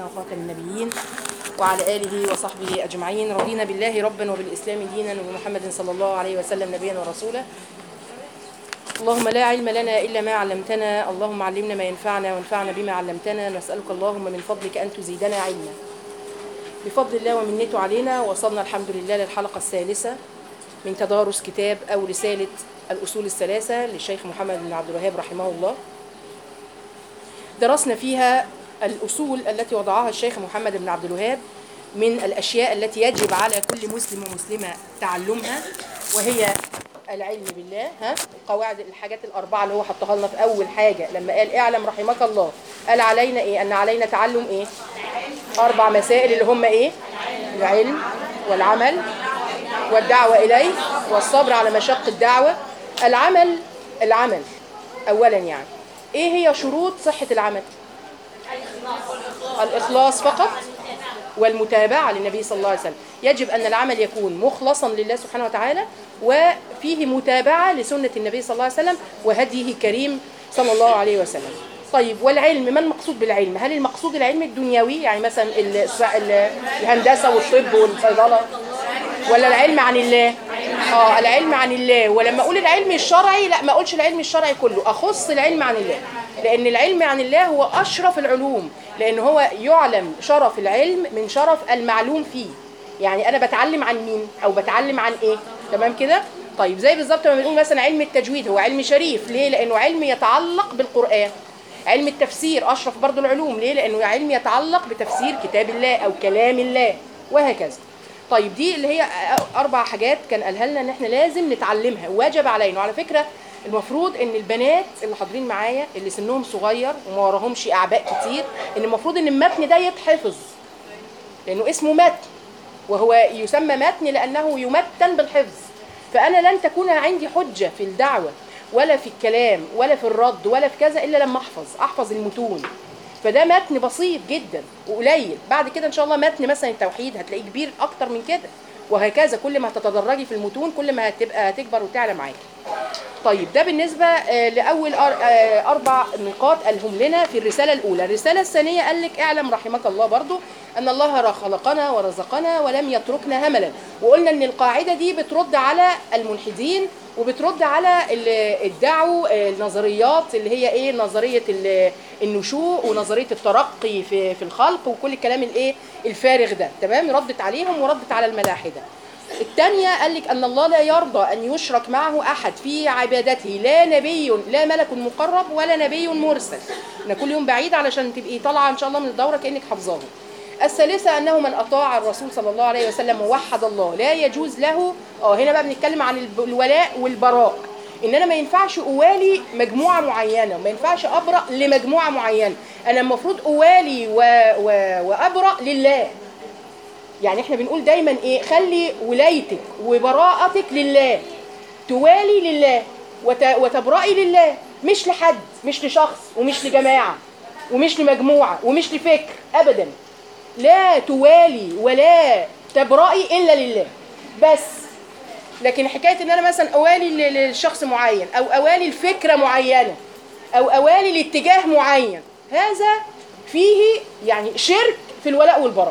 وخاتم النبيين وعلى آله وصحبه أجمعين رضينا بالله ربا وبالإسلام دينا وبمحمد صلى الله عليه وسلم نبيا ورسولا اللهم لا علم لنا إلا ما علمتنا اللهم علمنا ما ينفعنا وانفعنا بما علمتنا نسألك اللهم من فضلك أن تزيدنا علما بفضل الله ومنته علينا وصلنا الحمد لله للحلقة الثالثة من تدارس كتاب أو رسالة الأصول الثلاثة للشيخ محمد بن عبد الوهاب رحمه الله درسنا فيها الأصول التي وضعها الشيخ محمد بن عبد الوهاب من الأشياء التي يجب على كل مسلم ومسلمة تعلمها وهي العلم بالله ها القواعد الحاجات الأربعة اللي هو حطها لنا في أول حاجة لما قال اعلم رحمك الله قال علينا إيه أن علينا تعلم إيه أربع مسائل اللي هم إيه العلم والعمل والدعوة إليه والصبر على مشق الدعوة العمل العمل أولا يعني إيه هي شروط صحة العمل الإخلاص فقط والمتابعة للنبي صلى الله عليه وسلم يجب أن العمل يكون مخلصا لله سبحانه وتعالى وفيه متابعة لسنة النبي صلى الله عليه وسلم وهديه الكريم صلى الله عليه وسلم طيب والعلم ما المقصود بالعلم هل المقصود العلم الدنيوي يعني مثلا ال- ال- الهندسة والطب والصيدلة ولا العلم عن الله اه العلم عن الله ولما اقول العلم الشرعي لا ما اقولش العلم الشرعي كله اخص العلم عن الله لان العلم عن الله هو اشرف العلوم لان هو يعلم شرف العلم من شرف المعلوم فيه يعني انا بتعلم عن مين او بتعلم عن ايه تمام كده طيب زي بالظبط لما بنقول مثلا علم التجويد هو علم شريف ليه لانه علم يتعلق بالقران علم التفسير اشرف برضو العلوم ليه لانه علم يتعلق بتفسير كتاب الله او كلام الله وهكذا طيب دي اللي هي اربع حاجات كان قالها لنا ان احنا لازم نتعلمها واجب علينا وعلى فكره المفروض ان البنات اللي حاضرين معايا اللي سنهم صغير وما وراهمش اعباء كتير ان المفروض ان المتن ده يتحفظ لانه اسمه متن وهو يسمى متن لانه يمتن بالحفظ فانا لن تكون عندي حجه في الدعوه ولا في الكلام ولا في الرد ولا في كذا الا لما احفظ احفظ المتون فده متن بسيط جدا وقليل بعد كده ان شاء الله متن مثلا التوحيد هتلاقيه كبير اكتر من كده وهكذا كل ما هتتدرجي في المتون كل ما هتبقى هتكبر وتعلى معاكي طيب ده بالنسبة آه، لأول أر- آه، أربع نقاط قالهم لنا في الرسالة الأولى الرسالة الثانية قال لك اعلم رحمك الله برضو أن الله خلقنا ورزقنا ولم يتركنا هملا وقلنا أن القاعدة دي بترد على الملحدين وبترد على ال- الدعو آه، النظريات اللي هي ايه نظريه ال- النشوء ونظريه الترقي في في الخلق وكل الكلام الايه الفارغ ده تمام ردت عليهم وردت على الملاحده الثانية قال لك أن الله لا يرضى أن يشرك معه أحد في عبادته لا نبي لا ملك مقرب ولا نبي مرسل أنا كل يوم بعيد علشان تبقي طالعة إن شاء الله من الدورة كأنك حافظاهم الثالثة أنه من أطاع الرسول صلى الله عليه وسلم ووحد الله لا يجوز له اه هنا بقى بنتكلم عن الب- الولاء والبراء ان انا ما ينفعش اوالي مجموعه معينه ما ينفعش ابرا لمجموعه معينه انا المفروض اوالي و... و... وابرا لله يعني احنا بنقول دايما ايه خلي ولايتك وبراءتك لله توالي لله وت... وتبرئي لله مش لحد مش لشخص ومش لجماعه ومش لمجموعه ومش لفكر ابدا لا توالي ولا تبرئي الا لله بس لكن حكايه ان انا مثلا اوالي ل- لشخص معين او اوالي لفكره معينه او اوالي لاتجاه معين هذا فيه يعني شرك في الولاء والبراء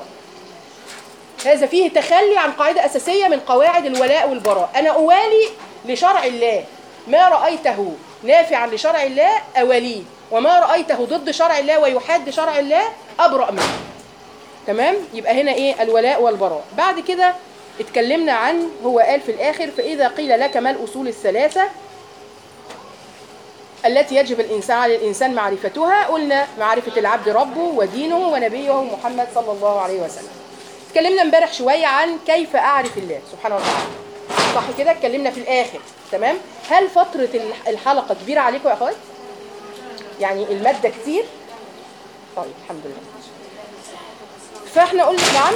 هذا فيه تخلي عن قاعدة أساسية من قواعد الولاء والبراء أنا أوالي لشرع الله ما رأيته نافعا لشرع الله أوليه وما رأيته ضد شرع الله ويحاد شرع الله أبرأ منه تمام يبقى هنا إيه الولاء والبراء بعد كده اتكلمنا عن هو قال في الآخر فإذا قيل لك ما الأصول الثلاثة التي يجب الإنسان على الإنسان معرفتها قلنا معرفة العبد ربه ودينه ونبيه محمد صلى الله عليه وسلم اتكلمنا امبارح شويه عن كيف اعرف الله سبحانه وتعالى صح كده اتكلمنا في الاخر تمام هل فتره الح- الحلقه كبيره عليكم يا اخوات يعني الماده كتير طيب الحمد لله فاحنا قلنا نعم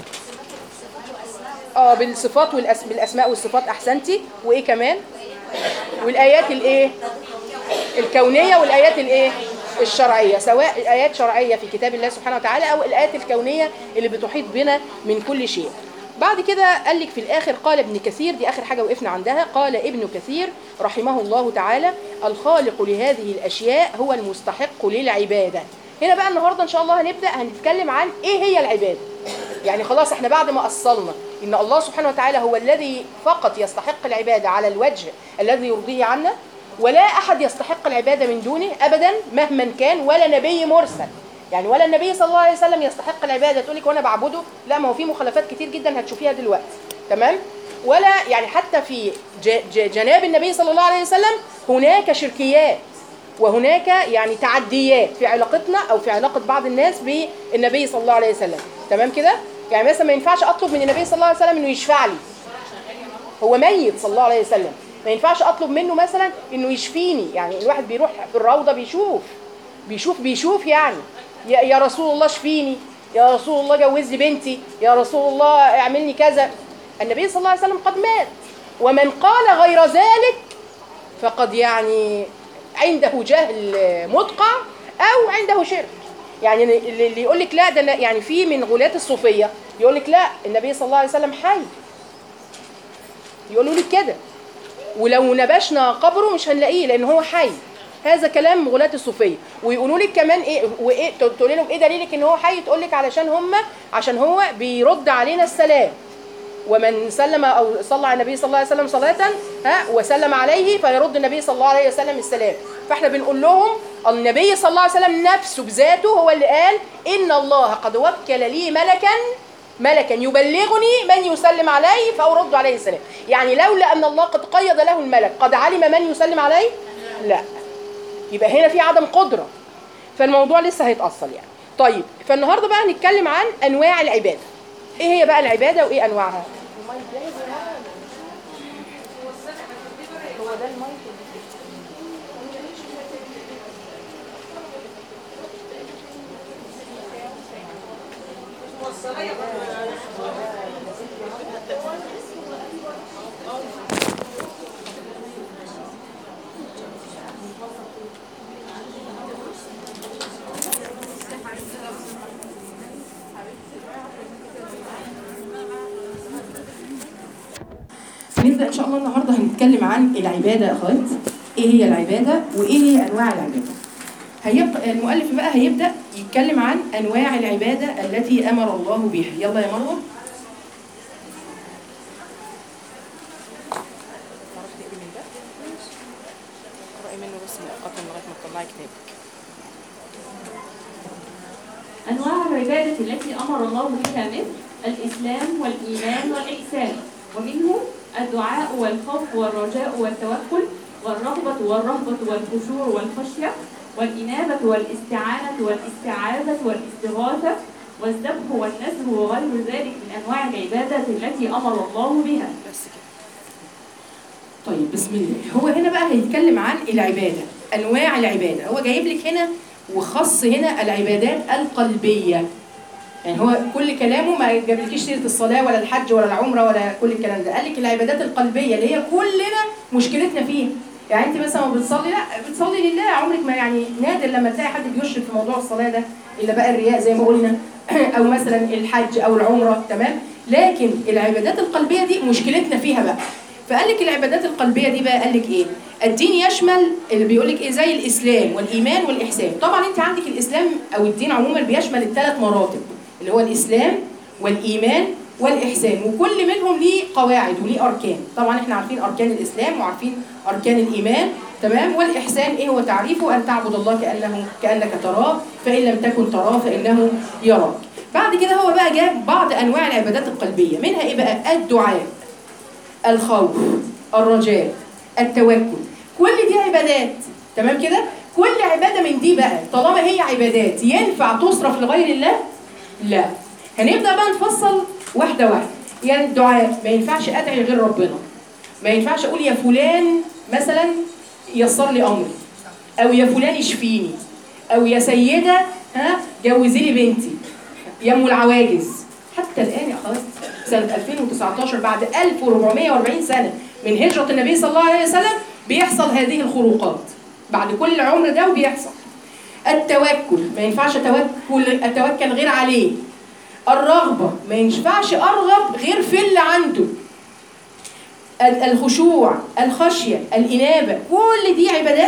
اه بالصفات والأس... بالاسماء والصفات احسنتي وايه كمان والايات الايه الكونيه والايات الايه الشرعيه سواء الايات شرعيه في كتاب الله سبحانه وتعالى او الايات الكونيه اللي بتحيط بنا من كل شيء بعد كده قال لك في الاخر قال ابن كثير دي اخر حاجه وقفنا عندها قال ابن كثير رحمه الله تعالى الخالق لهذه الاشياء هو المستحق للعباده هنا بقى النهارده ان شاء الله هنبدا هنتكلم عن ايه هي العباده يعني خلاص احنا بعد ما اصلنا ان الله سبحانه وتعالى هو الذي فقط يستحق العباده على الوجه الذي يرضيه عنا ولا احد يستحق العباده من دونه ابدا مهما كان ولا نبي مرسل يعني ولا النبي صلى الله عليه وسلم يستحق العباده تقول لك وانا بعبده لا ما هو في مخالفات كتير جدا هتشوفيها دلوقتي تمام ولا يعني حتى في ج- ج- جناب النبي صلى الله عليه وسلم هناك شركيات وهناك يعني تعديات في علاقتنا او في علاقه بعض الناس بالنبي صلى الله عليه وسلم تمام كده يعني مثلا ما ينفعش اطلب من النبي صلى الله عليه وسلم انه يشفع لي هو ميت صلى الله عليه وسلم ما ينفعش اطلب منه مثلا انه يشفيني يعني الواحد بيروح في الروضه بيشوف بيشوف بيشوف يعني يا, يا رسول الله اشفيني يا رسول الله جوز لي بنتي يا رسول الله اعملني كذا النبي صلى الله عليه وسلم قد مات ومن قال غير ذلك فقد يعني عنده جهل مدقع او عنده شرك يعني اللي اللي يقول لك لا ده أنا- يعني في من غلاة الصوفيه يقول لك لا النبي صلى الله عليه وسلم حي يقولوا لك كده ولو نبشنا قبره مش هنلاقيه لان هو حي هذا كلام غلاة الصوفيه ويقولوا لك كمان ايه وايه تقول لهم ايه دليلك ان هو حي تقول لك علشان هم عشان هو بيرد علينا السلام ومن سلم او صلى على النبي صلى الله عليه وسلم صلاه ها وسلم عليه فيرد النبي صلى الله عليه وسلم السلام فاحنا بنقول لهم النبي صلى الله عليه وسلم نفسه بذاته هو اللي قال ان الله قد وكل لي ملكا ملكا يبلغني من يسلم عليه فأرد عليه السلام يعني لولا أن الله قد قيد له الملك قد علم من يسلم عليه لا يبقى هنا في عدم قدرة فالموضوع لسه هيتأصل يعني طيب فالنهاردة بقى هنتكلم عن أنواع العبادة إيه هي بقى العبادة وإيه أنواعها هو ده المايك هنبدا ان شاء الله النهارده هنتكلم عن العباده يا اخوات ايه هي العباده وايه هي انواع العباده هيبقى المؤلف بقى هيبدا يتكلم عن انواع العباده التي امر الله بها يلا يا مروه تعرفي تقري من ده؟ اقرأي منه بس مؤقتا لغايه ما تطلعي كتابك أنواع العبادة التي أمر الله بها مثل الإسلام والإيمان والإحسان ومنه الدعاء والخوف والرجاء والتوكل والرغبة والرهبة والخشوع والخشية والإنابة والاستعانة والاستعاذة والاستغاثة والذبح والنذر وغير ذلك من أنواع العبادة التي أمر الله بها بس كده طيب بسم الله هو هنا بقى هيتكلم عن العبادة أنواع العبادة هو جايب لك هنا وخص هنا العبادات القلبية يعني هو كل كلامه ما جابلكيش سيرة الصلاة ولا الحج ولا العمرة ولا كل الكلام ده قال لك العبادات القلبية اللي هي كلنا مشكلتنا فيها يعني انت مثلا ما بتصلي لا بتصلي لله عمرك ما يعني نادر لما تلاقي حد بيشرك في موضوع الصلاة ده الا بقى الرياء زي ما قلنا او مثلا الحج او العمرة تمام لكن العبادات القلبية دي مشكلتنا فيها بقى فقال لك العبادات القلبيه دي بقى قال لك ايه الدين يشمل اللي بيقول لك ايه زي الاسلام والايمان والاحسان طبعا انت عندك الاسلام او الدين عموما بيشمل الثلاث مراتب اللي هو الاسلام والايمان والاحسان وكل منهم ليه قواعد وليه اركان طبعا احنا عارفين اركان الاسلام وعارفين اركان الايمان تمام والاحسان ايه هو تعريفه ان تعبد الله كانه كانك تراه فان لم تكن تراه فانه يراك بعد كده هو بقى جاب بعض انواع العبادات القلبيه منها ايه بقى الدعاء الخوف الرجاء التوكل كل دي عبادات تمام كده كل عباده من دي بقى طالما هي عبادات ينفع تصرف لغير الله لا هنبدا بقى نفصل واحده واحده يعني الدعاء ما ينفعش ادعي غير ربنا ما ينفعش اقول يا فلان مثلا يسر لي امري او يا فلان اشفيني او يا سيده ها جوزي لي بنتي يا ام العواجز حتى الان يا خلاص سنه 2019 بعد 1440 سنه من هجره النبي صلى الله عليه وسلم بيحصل هذه الخروقات بعد كل العمر ده وبيحصل التوكل ما ينفعش اتوكل اتوكل غير عليه الرغبه ما ينفعش ارغب غير في اللي عنده ال- الخشوع الخشيه الانابه كل دي عبادات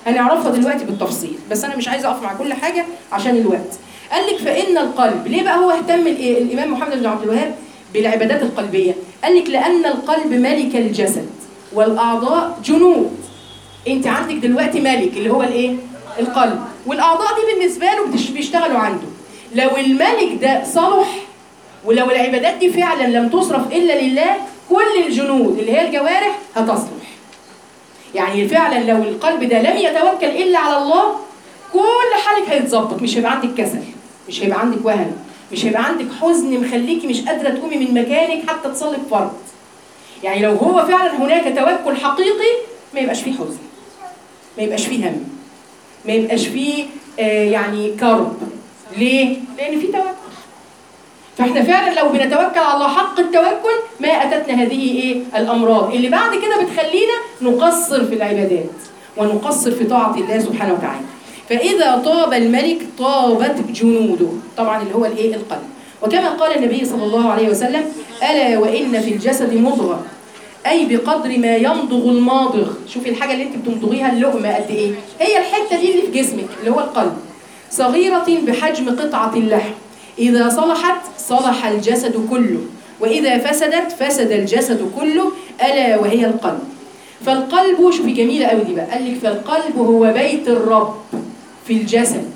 هنعرفها دلوقتي بالتفصيل بس انا مش عايزه اقف مع كل حاجه عشان الوقت قال لك فان القلب ليه بقى هو اهتم الإيه؟ الامام محمد بن عبد الوهاب بالعبادات القلبيه قال لك لان القلب ملك الجسد والاعضاء جنود انت عندك دلوقتي ملك اللي هو الايه القلب والاعضاء دي بالنسبه له بتش- بيشتغلوا عنده لو الملك ده صلح ولو العبادات دي فعلا لم تصرف الا لله كل الجنود اللي هي الجوارح هتصلح يعني فعلا لو القلب ده لم يتوكل الا على الله كل حالك هيتظبط مش هيبقى عندك كسل مش هيبقى عندك وهن مش هيبقى عندك حزن مخليكي مش قادره تقومي من مكانك حتى تصلي فرض يعني لو هو فعلا هناك توكل حقيقي ما يبقاش فيه حزن ما يبقاش فيه هم ما يبقاش فيه آه يعني كرب ليه؟ لأن في توكل فاحنا فعلا لو بنتوكل على الله حق التوكل ما اتتنا هذه ايه الامراض اللي بعد كده بتخلينا نقصر في العبادات ونقصر في طاعه الله سبحانه وتعالى فاذا طاب الملك طابت جنوده طبعا اللي هو الايه القلب وكما قال النبي صلى الله عليه وسلم الا وان في الجسد مضغه اي بقدر ما يمضغ الماضغ شوفي الحاجه اللي انت بتمضغيها اللقمه قد ايه هي الحته دي اللي في جسمك اللي هو القلب صغيره بحجم قطعه اللحم إذا صلحت صلح الجسد كله وإذا فسدت فسد الجسد كله ألا وهي القلب فالقلب شوفي جميلة قوي دي بقى قال لك فالقلب هو بيت الرب في الجسد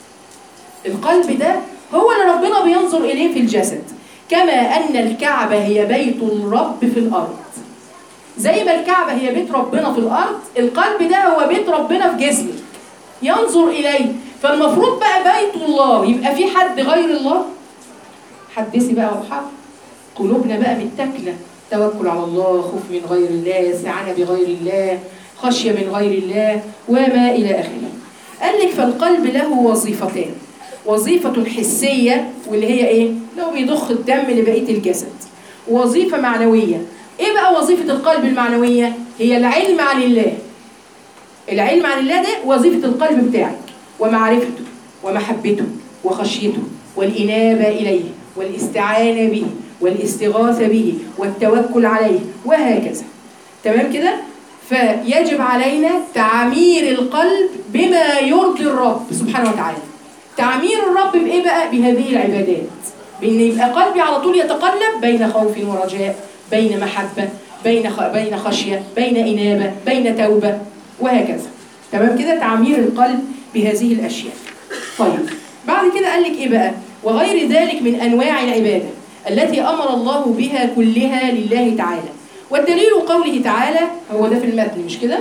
القلب ده هو اللي ربنا بينظر إليه في الجسد كما أن الكعبة هي بيت الرب في الأرض زي ما الكعبة هي بيت ربنا في الأرض القلب ده هو بيت ربنا في جسمك ينظر إليه فالمفروض بقى بيت الله يبقى في حد غير الله حدثي بقى وحق قلوبنا بقى متكلة توكل على الله خوف من غير الله استعانة بغير الله خشية من غير الله وما إلى آخره قال لك فالقلب له وظيفتان وظيفة حسية واللي هي إيه؟ لو بيضخ الدم لبقية الجسد وظيفة معنوية إيه بقى وظيفة القلب المعنوية؟ هي العلم عن الله العلم عن الله ده وظيفة القلب بتاعك ومعرفته ومحبته وخشيته والإنابة إليه والاستعانة به والاستغاثة به والتوكل عليه وهكذا تمام كده؟ فيجب علينا تعمير القلب بما يرضي الرب سبحانه وتعالى تعمير الرب بإيه بقى؟ بهذه العبادات بإن يبقى قلبي على طول يتقلب بين خوف ورجاء بين محبة بين خ... بين خشية بين إنابة بين توبة وهكذا تمام كده تعمير القلب بهذه الأشياء طيب بعد كده قال لك إيه بقى وغير ذلك من أنواع العبادة التي أمر الله بها كلها لله تعالى والدليل قوله تعالى هو ده في المتن مش كده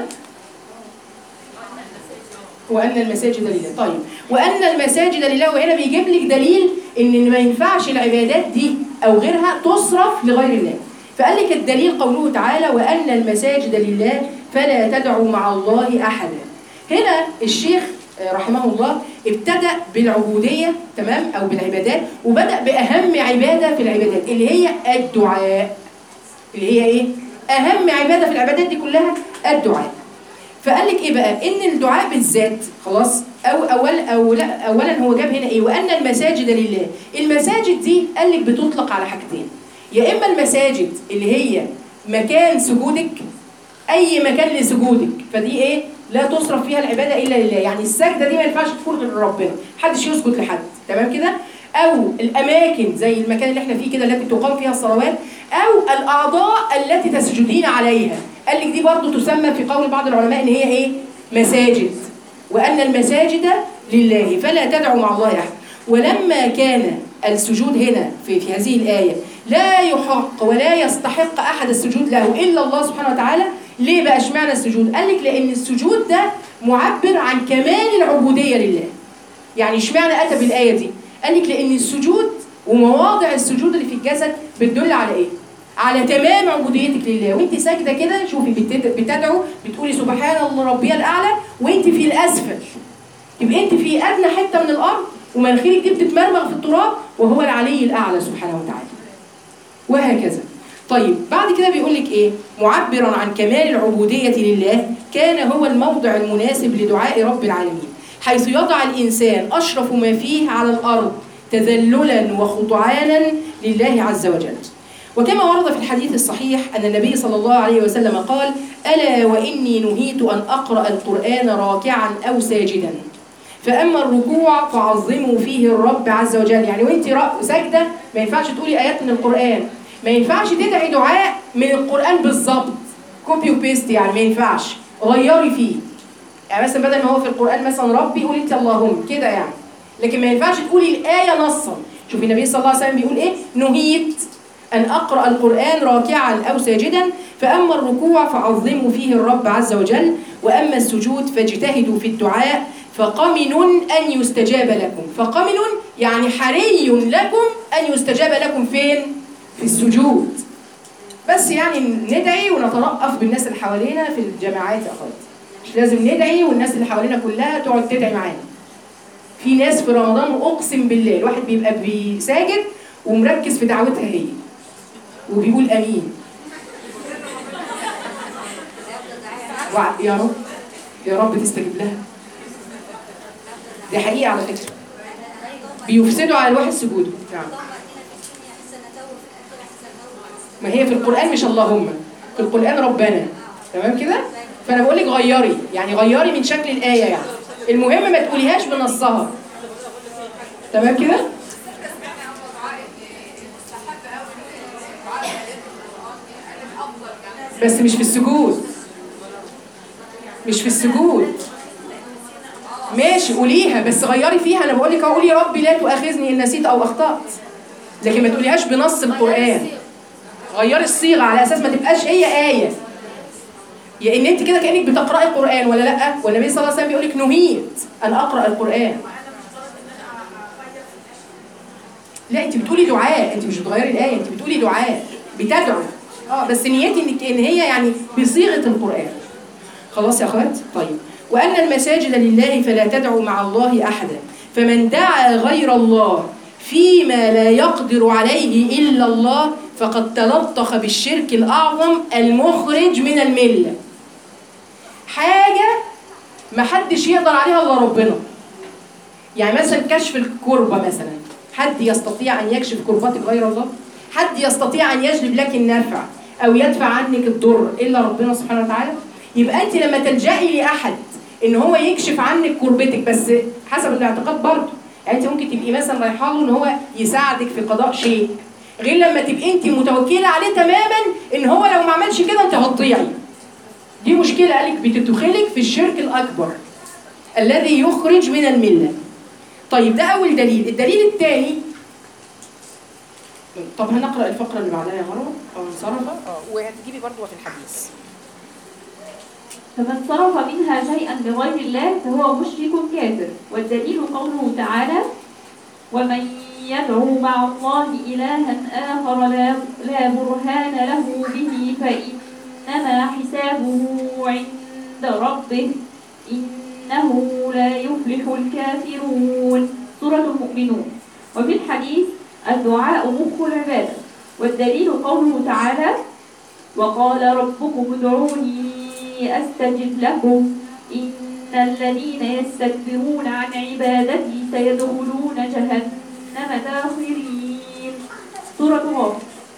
وأن المساجد لله طيب وأن المساجد لله وهنا بيجيب لك دليل إن ما ينفعش العبادات دي أو غيرها تصرف لغير الله فقال لك الدليل قوله تعالى وأن المساجد لله فلا تدعوا مع الله أحدا هنا الشيخ رحمه الله ابتدأ بالعبودية تمام أو بالعبادات وبدأ بأهم عبادة في العبادات اللي هي الدعاء اللي هي إيه؟ أهم عبادة في العبادات دي كلها الدعاء فقال لك إيه بقى؟ إن الدعاء بالذات خلاص أو أول أو لا أولا هو جاب هنا إيه؟ وأن المساجد لله المساجد دي قال لك بتطلق على حاجتين يا إما المساجد اللي هي مكان سجودك أي مكان لسجودك فدي إيه؟ لا تصرف فيها العبادة إلا لله يعني السجدة دي ما ينفعش تكون غير ربنا محدش يسجد لحد تمام كده أو الأماكن زي المكان اللي احنا فيه كده التي تقام فيها الصلوات أو الأعضاء التي تسجدين عليها قال لك دي برضو تسمى في قول بعض العلماء إن هي إيه مساجد وأن المساجد لله فلا تدعوا مع الله أحد ولما كان السجود هنا في, في هذه الآية لا يحق ولا يستحق أحد السجود له إلا الله سبحانه وتعالى ليه بقى اشمعنى السجود؟ قال لك لأن السجود ده معبر عن كمال العبودية لله. يعني اشمعنى أتى بالآية دي؟ قال لك لأن السجود ومواضع السجود اللي في الجسد بتدل على إيه؟ على تمام عبوديتك لله وانت ساجده كده شوفي بتد- بتدعو بتقولي سبحان الله ربي الاعلى وانت في الاسفل يبقى انت في ادنى حته من الارض ومناخيرك دي بتتمرمغ في التراب وهو العلي الاعلى سبحانه وتعالى وهكذا طيب بعد كده بيقول لك ايه معبرا عن كمال العبوديه لله كان هو الموضع المناسب لدعاء رب العالمين حيث يضع الانسان اشرف ما فيه على الارض تذللا وخضعانا لله عز وجل وكما ورد في الحديث الصحيح أن النبي صلى الله عليه وسلم قال ألا وإني نهيت أن أقرأ القرآن راكعا أو ساجدا فأما الركوع فعظموا فيه الرب عز وجل يعني وانت را- ساجدة ما ينفعش تقولي آيات من القرآن ما ينفعش تدعي دعاء من القرآن بالظبط كوبي وبيست يعني ما ينفعش غيري فيه يعني مثلا بدل ما هو في القرآن مثلا ربي قولي انت اللهم كده يعني لكن ما ينفعش تقولي الآية نصا شوفي النبي صلى الله عليه وسلم بيقول ايه نهيت أن أقرأ القرآن راكعا أو ساجدا فأما الركوع فعظموا فيه الرب عز وجل وأما السجود فاجتهدوا في الدعاء فقمن أن يستجاب لكم فقمن يعني حري لكم أن يستجاب لكم فين؟ في السجود بس يعني ندعي ونترأف بالناس اللي حوالينا في الجماعات يا أخواتي مش لازم ندعي والناس اللي حوالينا كلها تقعد تدعي معانا في ناس في رمضان اقسم بالله الواحد بيبقى بيساجد ومركز في دعوتها هي وبيقول امين وع- يا رب يا رب تستجيب لها دي حقيقه على فكره بيفسدوا على الواحد سجوده نعم ما هي في القران مش اللهم في القران ربنا تمام كده فانا بقول لك غيري يعني غيري من شكل الايه يعني المهم ما تقوليهاش بنصها تمام كده بس مش في السجود مش في السجود ماشي قوليها بس غيري فيها انا بقول لك اهو قولي يا ربي لا تؤاخذني ان نسيت او اخطات لكن ما تقوليهاش بنص القران غيري الصيغه على اساس ما تبقاش هي ايه يا ان انت كده كانك بتقراي القران ولا لا والنبي صلى الله عليه وسلم بيقول لك نهيت ان اقرا القران لا انت بتقولي دعاء انت مش بتغيري الايه انت بتقولي دعاء بتدعو اه بس نيتي انك ان هي يعني بصيغه القران خلاص يا اخوات طيب وان المساجد لله فلا تدعوا مع الله احدا فمن دعا غير الله فيما لا يقدر عليه الا الله فقد تلطخ بالشرك الاعظم المخرج من المله حاجه ما حدش يقدر عليها الا ربنا يعني مثلا كشف الكربة مثلا حد يستطيع أن يكشف كربتك غير الله حد يستطيع أن يجلب لك النفع أو يدفع عنك الضر إلا ربنا سبحانه وتعالى يبقى أنت لما تلجئي لأحد إن هو يكشف عنك كربتك بس حسب الاعتقاد برضه يعني أنت ممكن تبقي مثلا رايحة له إن هو يساعدك في قضاء شيء غير لما تبقي أنت متوكلة عليه تماما إن هو لو ما عملش كده أنت هتضيعي دي مشكلة قالك بتدخلك في الشرك الأكبر الذي يخرج من المله طيب ده أول دليل، الدليل الثاني طب هنقرأ الفقرة اللي بعدها يا مروة أو انصرف اه وهتجيبي برضه في الحديث فمن صرف منها شيئا لغير الله فهو مشرك كافر والدليل قوله تعالى ومن يدعو مع الله إلها آخر لا, لا برهان له به فإنما حسابه عند ربه إنه لا يفلح الكافرون سورة المؤمنون وفي الحديث الدعاء مخ العبادة والدليل قوله تعالى وقال ربكم ادعوني أستجب لكم إن الذين يستكبرون عن عبادتي سيدخلون جهنم داخرين سورة غافر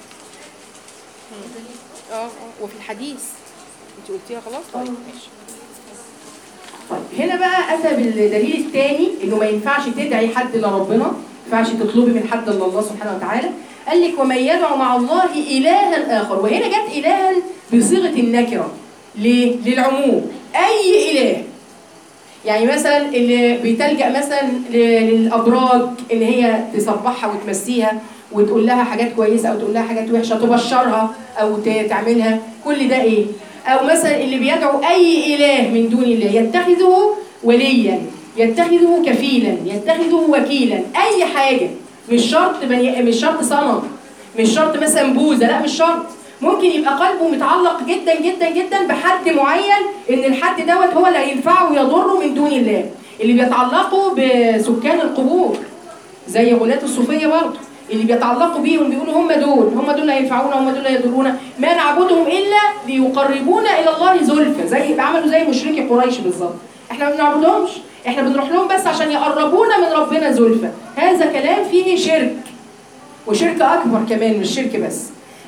اه اه وفي الحديث انت قلتيها خلاص طيب اه. ماشي طيب هنا بقى اتى بالدليل الثاني انه ما ينفعش تدعي حد الا ربنا ما ينفعش تطلبي من حد الا الله سبحانه وتعالى قال لك ومن يدعو مع الله الها اخر وهنا جت الها بصيغه النكره ليه؟ للعموم اي اله يعني مثلا اللي بتلجأ مثلا ل- للأبراج إن هي تصبحها وتمسيها وتقول لها حاجات كويسة أو تقول لها حاجات وحشة تبشرها أو ت- تعملها كل ده إيه؟ أو مثلا اللي بيدعو أي إله من دون الله يتخذه وليا يتخذه كفيلا يتخذه وكيلا أي حاجة مش شرط بني مش شرط صنم مش شرط مثلا بوذا لا مش شرط ممكن يبقى قلبه متعلق جدا جدا جدا بحد معين ان الحد دوت هو اللي هينفعه ويضره من دون الله اللي بيتعلقوا بسكان القبور زي غلاة الصوفية برضه اللي بيتعلقوا بيهم بيقولوا هم دول هم دول اللي هينفعونا هم دول اللي يضرونا ما نعبدهم الا ليقربونا الى الله زلفى زي عملوا زي مشركي قريش بالظبط احنا ما بنعبدهمش احنا بنروح لهم بس عشان يقربونا من ربنا زلفى هذا كلام فيه شرك وشرك اكبر كمان مش شرك بس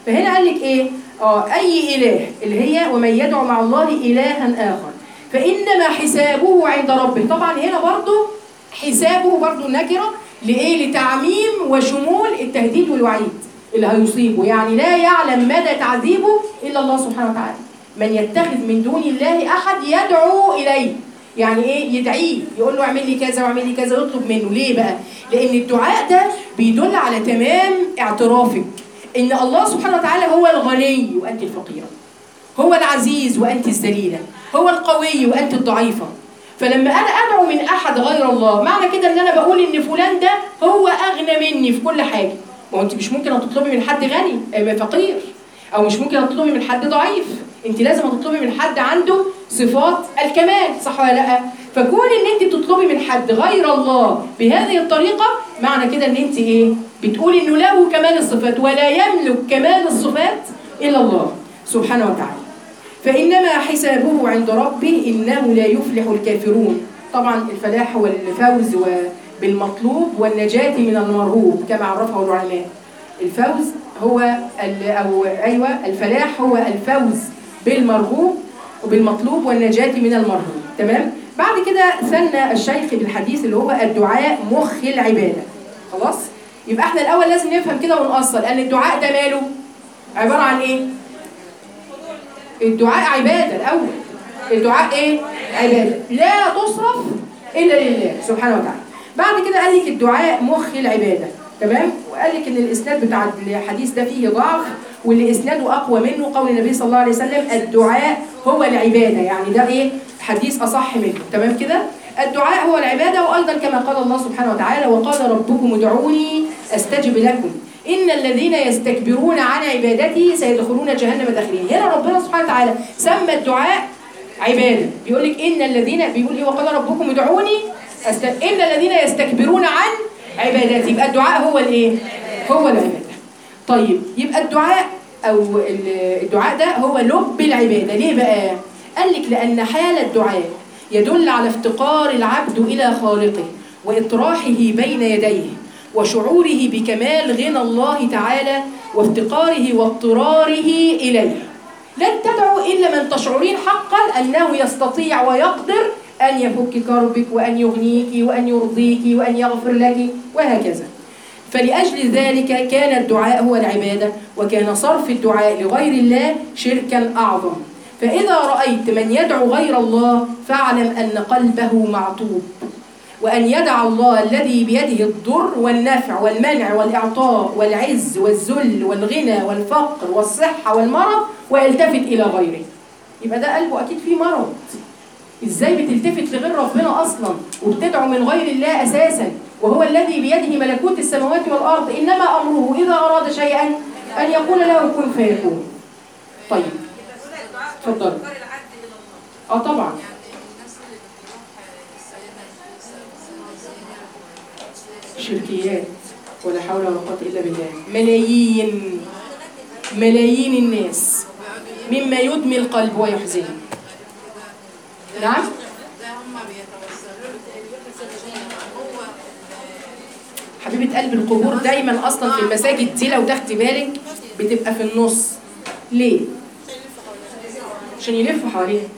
فهنا قال لك ايه اه اي اله اللي هي ومن يدعو مع الله الها اخر فانما حسابه عند ربه طبعا هنا برضو حسابه برضو نكره لايه لتعميم وشمول التهديد والوعيد اللي هيصيبه يعني لا يعلم مدى تعذيبه الا الله سبحانه وتعالى من يتخذ من دون الله احد يدعو اليه يعني ايه يدعيه يقول له اعمل لي كذا واعمل لي كذا ويطلب منه ليه بقى لان الدعاء ده بيدل على تمام اعترافك ان الله سبحانه وتعالى هو الغني وانت الفقيره هو العزيز وانت الذليله هو القوي وانت الضعيفه فلما انا ادعو من احد غير الله معنى كده ان انا بقول ان فلان ده هو اغنى مني في كل حاجه ما هو انت مش ممكن تطلبي من حد غني آه، فقير او مش ممكن تطلبي من حد ضعيف انت لازم تطلبي من حد عنده صفات الكمال صح ولا لا فكون ان انت تطلبي من حد غير الله بهذه الطريقه معنى كده ان انت ايه بتقولي انه له كمال الصفات ولا يملك كمال الصفات الا الله سبحانه وتعالى فإنما حسابه عند ربه إنه لا يفلح الكافرون طبعا الفلاح هو الفوز و- بالمطلوب والنجاة من المرهوب كما عرفه العلماء الفوز هو ال- أو أيوة الفلاح هو الفوز بالمرغوب وبالمطلوب والنجاة من المرهوب تمام بعد كده ثنى الشيخ بالحديث اللي هو الدعاء مخ العبادة خلاص يبقى احنا الأول لازم نفهم كده ونأصل أن الدعاء ده ماله عبارة عن إيه الدعاء عبادة الأول الدعاء إيه؟ عبادة لا تصرف إلا لله سبحانه وتعالى بعد كده قال لك الدعاء مخ العبادة تمام؟ وقال لك إن الإسناد بتاع الحديث ده فيه ضعف واللي إسناده أقوى منه قول النبي صلى الله عليه وسلم الدعاء هو العبادة يعني ده إيه؟ حديث أصح منه تمام كده؟ الدعاء هو العبادة وأيضا كما قال الله سبحانه وتعالى وقال ربكم ادعوني أستجب لكم إن الذين يستكبرون عن عبادتي سيدخلون جهنم داخلين هنا ربنا سبحانه وتعالى سمى الدعاء عبادة بيقول لك إن الذين بيقول إيه وقال ربكم ادعوني أست... إن الذين يستكبرون عن عبادتي يبقى الدعاء هو الإيه؟ هو العبادة طيب يبقى الدعاء أو ال- الدعاء ده هو لب العبادة ليه بقى؟ قال لك لأن حال الدعاء يدل على افتقار العبد إلى خالقه وإطراحه بين يديه وشعوره بكمال غنى الله تعالى وافتقاره واضطراره إليه لن تدعو إلا من تشعرين حقا أنه يستطيع ويقدر أن يفك كربك وأن يغنيك وأن يرضيك وأن يغفر لك وهكذا فلأجل ذلك كان الدعاء هو العبادة وكان صرف الدعاء لغير الله شركا أعظم فإذا رأيت من يدعو غير الله فاعلم أن قلبه معطوب وأن يدع الله الذي بيده الضر والنفع والمنع والإعطاء والعز والذل والغنى والفقر والصحة والمرض ويلتفت إلى غيره يبقى ده قلبه أكيد فيه مرض إزاي بتلتفت لغير ربنا أصلا وبتدعو من غير الله أساسا وهو الذي بيده ملكوت السماوات والأرض إنما أمره إذا أراد شيئا أن يقول له كن فيكون طيب اتفضل اه طبعا شركيات ولا حول ولا قوة إلا بالله ملايين ملايين الناس مما يدمي القلب ويحزنه نعم حبيبة قلب القبور دايما أصلا في المساجد دي لو تاخدي بالك بتبقى في النص ليه؟ عشان يلفوا حواليها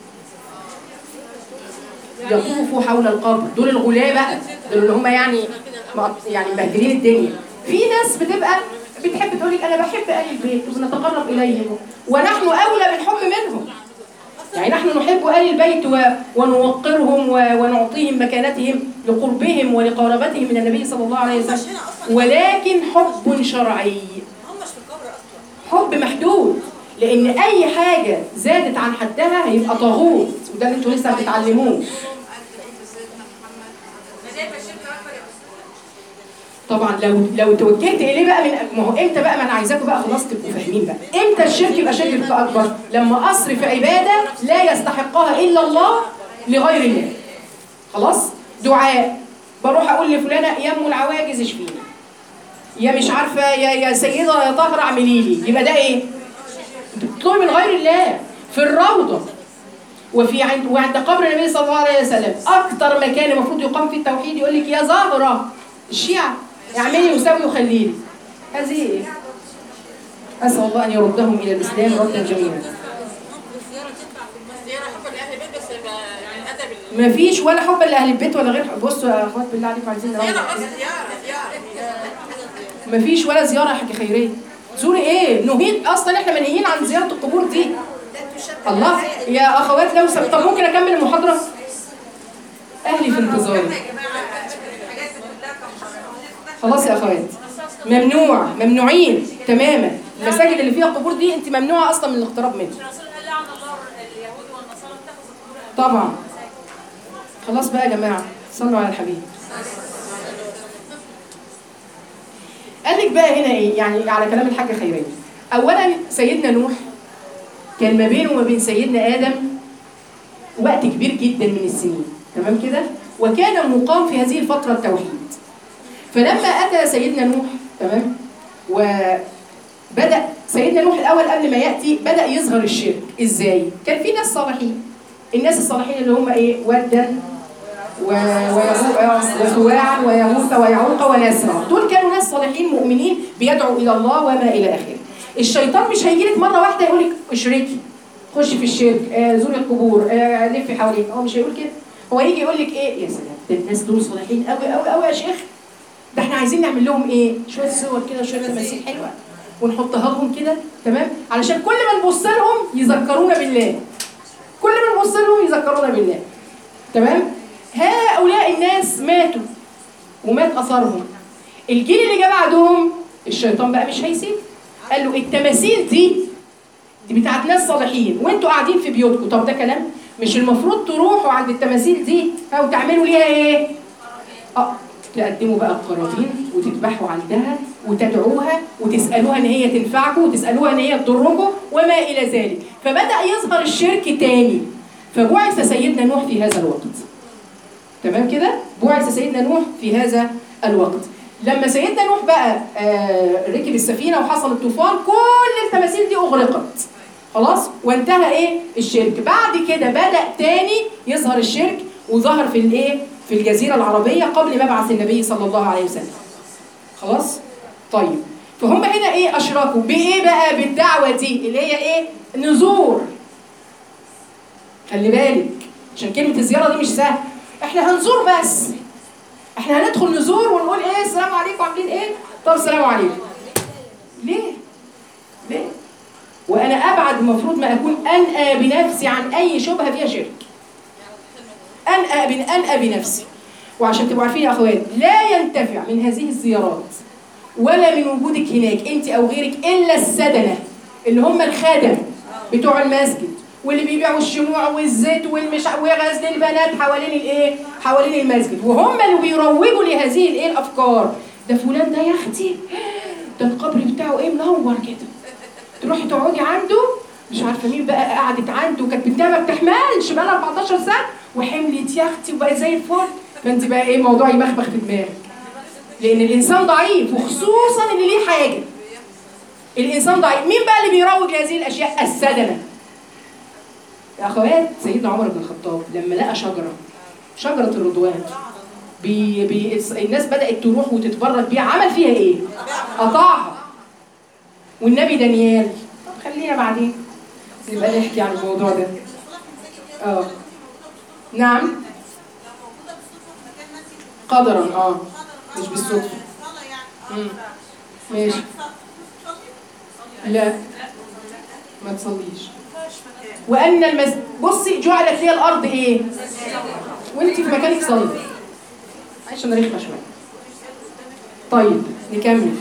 يطوفوا حول القبر دول الغلاة بقى دول اللي هم يعني مقط- يعني مبهدلين الدنيا في ناس بتبقى بتحب تقول لك انا بحب اهل البيت وبنتقرب اليهم ونحن اولى بالحب منهم يعني نحن نحب اهل البيت و... ونوقرهم و... ونعطيهم مكانتهم لقربهم ولقرابتهم من النبي صلى الله عليه وسلم ولكن حب شرعي حب محدود لان اي حاجه زادت عن حدها هيبقى طاغوت وده اللي انتوا لسه بتتعلموه طبعا لو لو توجهت اليه بقى من ما هو امتى بقى ما انا عايزاكم بقى خلاص تبقوا فاهمين بقى امتى الشرك يبقى شرك اكبر لما اصرف عباده لا يستحقها الا الله لغير الله خلاص دعاء بروح اقول لفلانه يا ام العواجز اشفيني يا مش عارفه يا يا سيده يا طاهره اعملي لي يبقى ده ايه بتطلبي من غير الله في الروضه وفي عند وعند قبر النبي صلى الله عليه وسلم اكتر مكان المفروض يقام فيه التوحيد يقول لك يا زهره الشيعه اعملي وسوي وخليلي هذه ايه اسال الله ان يردهم الى الاسلام ردا جميلا الزيارة تنفع في الزيارة حبا لأهل البيت بس يبقى يعني أدب ال- ما فيش ولا حبا لاهل البيت ولا غير بصوا يا اخوات بالله عليكم عايزين نروح. زيارة بس زيارة زيارة ما فيش ولا زياره يا حاجه خيريه زوري ايه نهيت اصلا احنا منهيين عن زياره القبور دي الله يا اخوات لو سم... طب ممكن اكمل المحاضره اهلي في انتظاري خلاص يا اخوات ممنوع ممنوعين تماما المساجد اللي فيها قبور دي انت ممنوعه اصلا من الاقتراب منها الرسول قال لعن الله اليهود والنصارى اتخذوا قبور طبعا خلاص بقى يا جماعه صلوا على الحبيب قال لك بقى هنا ايه يعني على كلام الحاجه خيريه اولا سيدنا نوح كان ما بينه وما بين سيدنا ادم وقت كبير جدا من السنين تمام كده وكان مقام في هذه الفتره التوحيد فلما اتى سيدنا نوح تمام وبدا سيدنا نوح الاول قبل ما ياتي بدا يظهر الشرك ازاي كان في ناس صالحين الناس الصالحين اللي هم ايه ودا و- ويغوث وسواعا ويغوث ويعوق ونسرا دول كانوا ناس صالحين مؤمنين بيدعوا الى الله وما الى اخره الشيطان مش هيجي لك مره واحده يقول لك اشركي خشي في الشرك آه زوري القبور آه لفي حواليك هو مش هيقول كده هو يجي يقول لك ايه يا سلام ده الناس دول صالحين قوي قوي قوي يا شيخ ده احنا عايزين نعمل لهم ايه شويه صور كده شويه تماثيل حلوه ونحطها لهم كده تمام علشان كل ما نبص لهم يذكرونا بالله كل ما نبص لهم يذكرونا بالله تمام هؤلاء الناس ماتوا ومات اثرهم الجيل اللي جه بعدهم الشيطان بقى مش هيسيب قال له التماثيل دي دي بتاعت ناس صالحين وانتوا قاعدين في بيوتكم طب ده كلام مش المفروض تروحوا عند التماثيل دي او تعملوا ليها ايه اه تقدموا بقى القرابين وتذبحوا عندها وتدعوها وتسالوها ان هي تنفعكم وتسالوها ان هي تضركم وما الى ذلك فبدا يظهر الشرك تاني فبعث سيدنا نوح في هذا الوقت تمام كده بعث سيدنا نوح في هذا الوقت لما سيدنا نوح بقى آه ركب السفينه وحصل الطوفان كل التماثيل دي اغرقت خلاص وانتهى ايه الشرك بعد كده بدا تاني يظهر الشرك وظهر في الايه في الجزيره العربيه قبل مبعث النبي صلى الله عليه وسلم خلاص طيب فهم هنا ايه اشركوا بايه بقى بالدعوه دي اللي هي ايه نذور خلي بالك عشان كلمه الزياره دي مش سهله احنا هنزور بس احنا هندخل نزور ونقول ايه السلام عليكم عاملين ايه طب السلام عليكم ليه ليه وانا ابعد المفروض ما اكون انأى بنفسي عن اي شبهه فيها شرك انأى بن انأى بنفسي وعشان تبقوا عارفين يا اخوات لا ينتفع من هذه الزيارات ولا من وجودك هناك انت او غيرك الا السدنه اللي هم الخدم بتوع المسجد واللي بيبيعوا الشموع والزيت والمش وغزل البنات حوالين الايه حوالين المسجد وهم اللي بيروجوا لهذه الايه الافكار ده فلان ده يا اختي ده القبر بتاعه ايه منور كده تروحي تقعدي عنده مش عارفه مين بقى قعدت عنده كانت بنتها ما بتحملش بقى لها 14 سنه وحملت يا اختي وبقت زي الفل فانت بقى ايه الموضوع يمخمخ في دماغك لان الانسان ضعيف وخصوصا اللي ليه حاجه الانسان ضعيف مين بقى اللي بيروج لهذه الاشياء السدنه يا اخوات سيدنا عمر بن الخطاب لما لقى شجره شجره الرضوان بي بي الناس بدات تروح وتتبرك بيها عمل فيها ايه قطعها والنبي دانيال طب خلينا بعدين نبقى نحكي عن الموضوع ده اه نعم قدرا اه مش بالصدفه مم. ماشي لا ما تصليش وان المس بصي جعلت لي الارض ايه وانت في مكانك صلي عشان رخمه شويه طيب نكمل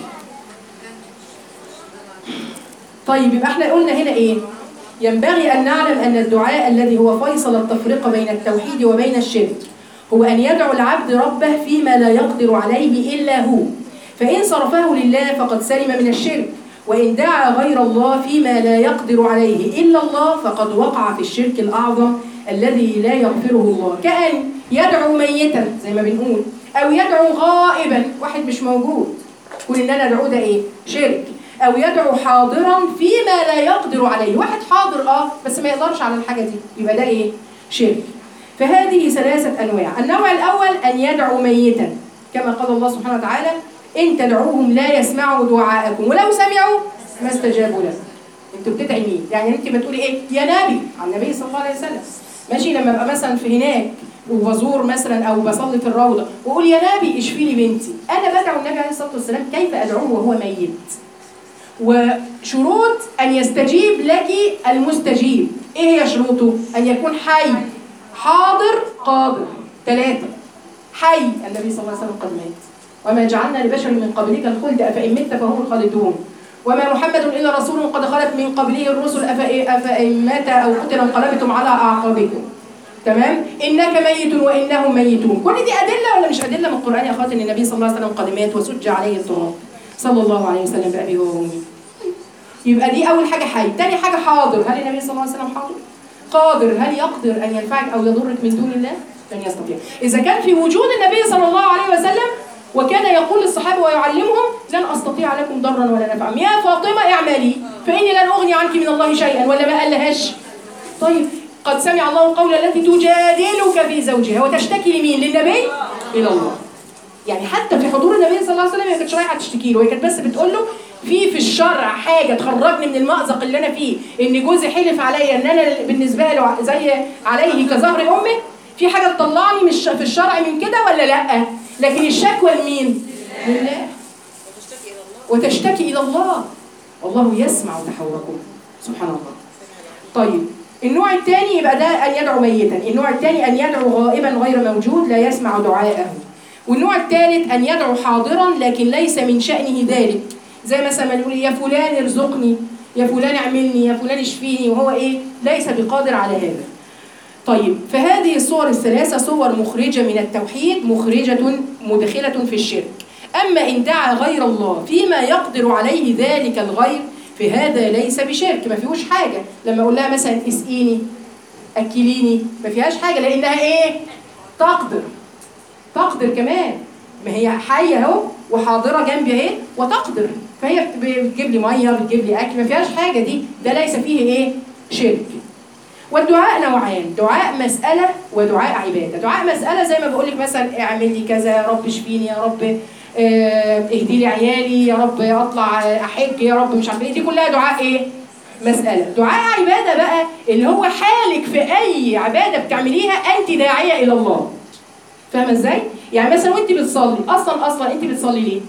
طيب يبقى احنا قلنا هنا ايه ينبغي ان نعلم ان الدعاء الذي هو فيصل التفرقه بين التوحيد وبين الشرك هو ان يدعو العبد ربه فيما لا يقدر عليه الا هو فان صرفه لله فقد سلم من الشرك وإن دعا غير الله فيما لا يقدر عليه إلا الله فقد وقع في الشرك الأعظم الذي لا يغفره الله كأن يدعو ميتا زي ما بنقول أو يدعو غائبا واحد مش موجود يقول إن أنا أدعو ده إيه؟ شرك أو يدعو حاضرا فيما لا يقدر عليه واحد حاضر أه بس ما يقدرش على الحاجة دي يبقى ده إيه؟ شرك فهذه ثلاثة أنواع النوع الأول أن يدعو ميتا كما قال الله سبحانه وتعالى إن تدعوهم لا يسمعوا دعاءكم ولو سمعوا ما استجابوا لك انتوا بتدعي مين يعني انت بتقولي ايه يا نبي على النبي صلى الله عليه وسلم ماشي لما ابقى مثلا في هناك وبزور مثلا او بصلي في الروضه واقول يا نبي اشفي لي بنتي انا بدعو النبي عليه الصلاه والسلام كيف ادعوه وهو ميت وشروط ان يستجيب لك المستجيب ايه هي شروطه ان يكون حي حاضر قادر ثلاثه حي النبي صلى الله عليه وسلم قد مات وما جعلنا لبشر من قبلك الخلد افان مت فهم الخالدون وما محمد الا رسول قد خلت من قبله الرسل أفإ- افان مات او قتل انقلبتم على اعقابكم تمام انك ميت وانهم ميتون كل دي ادله ولا مش ادله من القران يا اخواتي ان النبي صلى الله عليه وسلم قد مات وسج عليه التراب صلى الله عليه وسلم بابي وامي يبقى دي اول حاجه حي تاني حاجه حاضر هل النبي صلى الله عليه وسلم حاضر قادر هل يقدر ان ينفعك او يضرك من دون الله لن يستطيع اذا كان في وجود النبي صلى الله عليه وسلم وكان يقول للصحابه ويعلمهم لن استطيع لكم ضرا ولا نفعا يا فاطمه اعملي فاني لن اغني عنك من الله شيئا ولا ما قالهاش طيب قد سمع الله قول التي تجادلك في زوجها وتشتكي لمين للنبي الى الله يعني حتى في حضور النبي صلى الله عليه وسلم هي كانتش رايحه تشتكي له هي كانت بس بتقول له في في الشرع حاجه تخرجني من المأزق اللي انا فيه ان جوزي حلف عليا ان انا بالنسبه له زي عليه كظهر امه في حاجه تطلعني من الش- في الشرع من كده ولا لا لكن الشكوى لمين لله وتشتكي الى الله والله يسمع تحوركم سبحان الله طيب النوع الثاني يبقى ده ان يدعو ميتا النوع الثاني ان يدعو غائبا غير موجود لا يسمع دعاءه والنوع الثالث ان يدعو حاضرا لكن ليس من شانه ذلك زي مثلا ما نقول يا فلان ارزقني يا فلان اعملني يا فلان اشفيني وهو ايه ليس بقادر على هذا طيب فهذه الصور الثلاثة صور مخرجة من التوحيد مخرجة مدخلة في الشرك أما إن دعا غير الله فيما يقدر عليه ذلك الغير فهذا ليس بشرك ما فيهوش حاجة لما أقول لها مثلا اسقيني أكليني ما فيهاش حاجة لأنها إيه تقدر تقدر كمان ما هي حية أهو وحاضرة جنبي أهي وتقدر فهي بتجيب لي مية بتجيب لي أكل ما فيهاش حاجة دي ده ليس فيه إيه شرك والدعاء نوعان دعاء مسألة ودعاء عبادة دعاء مسألة زي ما بقول لك مثلا اعمل لي كذا يا رب اشفيني يا رب آه، اهدي لي عيالي يا رب اطلع آه، احج يا رب مش عارفه ايه دي كلها دعاء ايه مسألة دعاء عبادة بقى اللي هو حالك في أي عبادة بتعمليها أنت داعية إلى الله فاهمة إزاي؟ يعني مثلا وأنت بتصلي أصلا أصلا أنت بتصلي ليه؟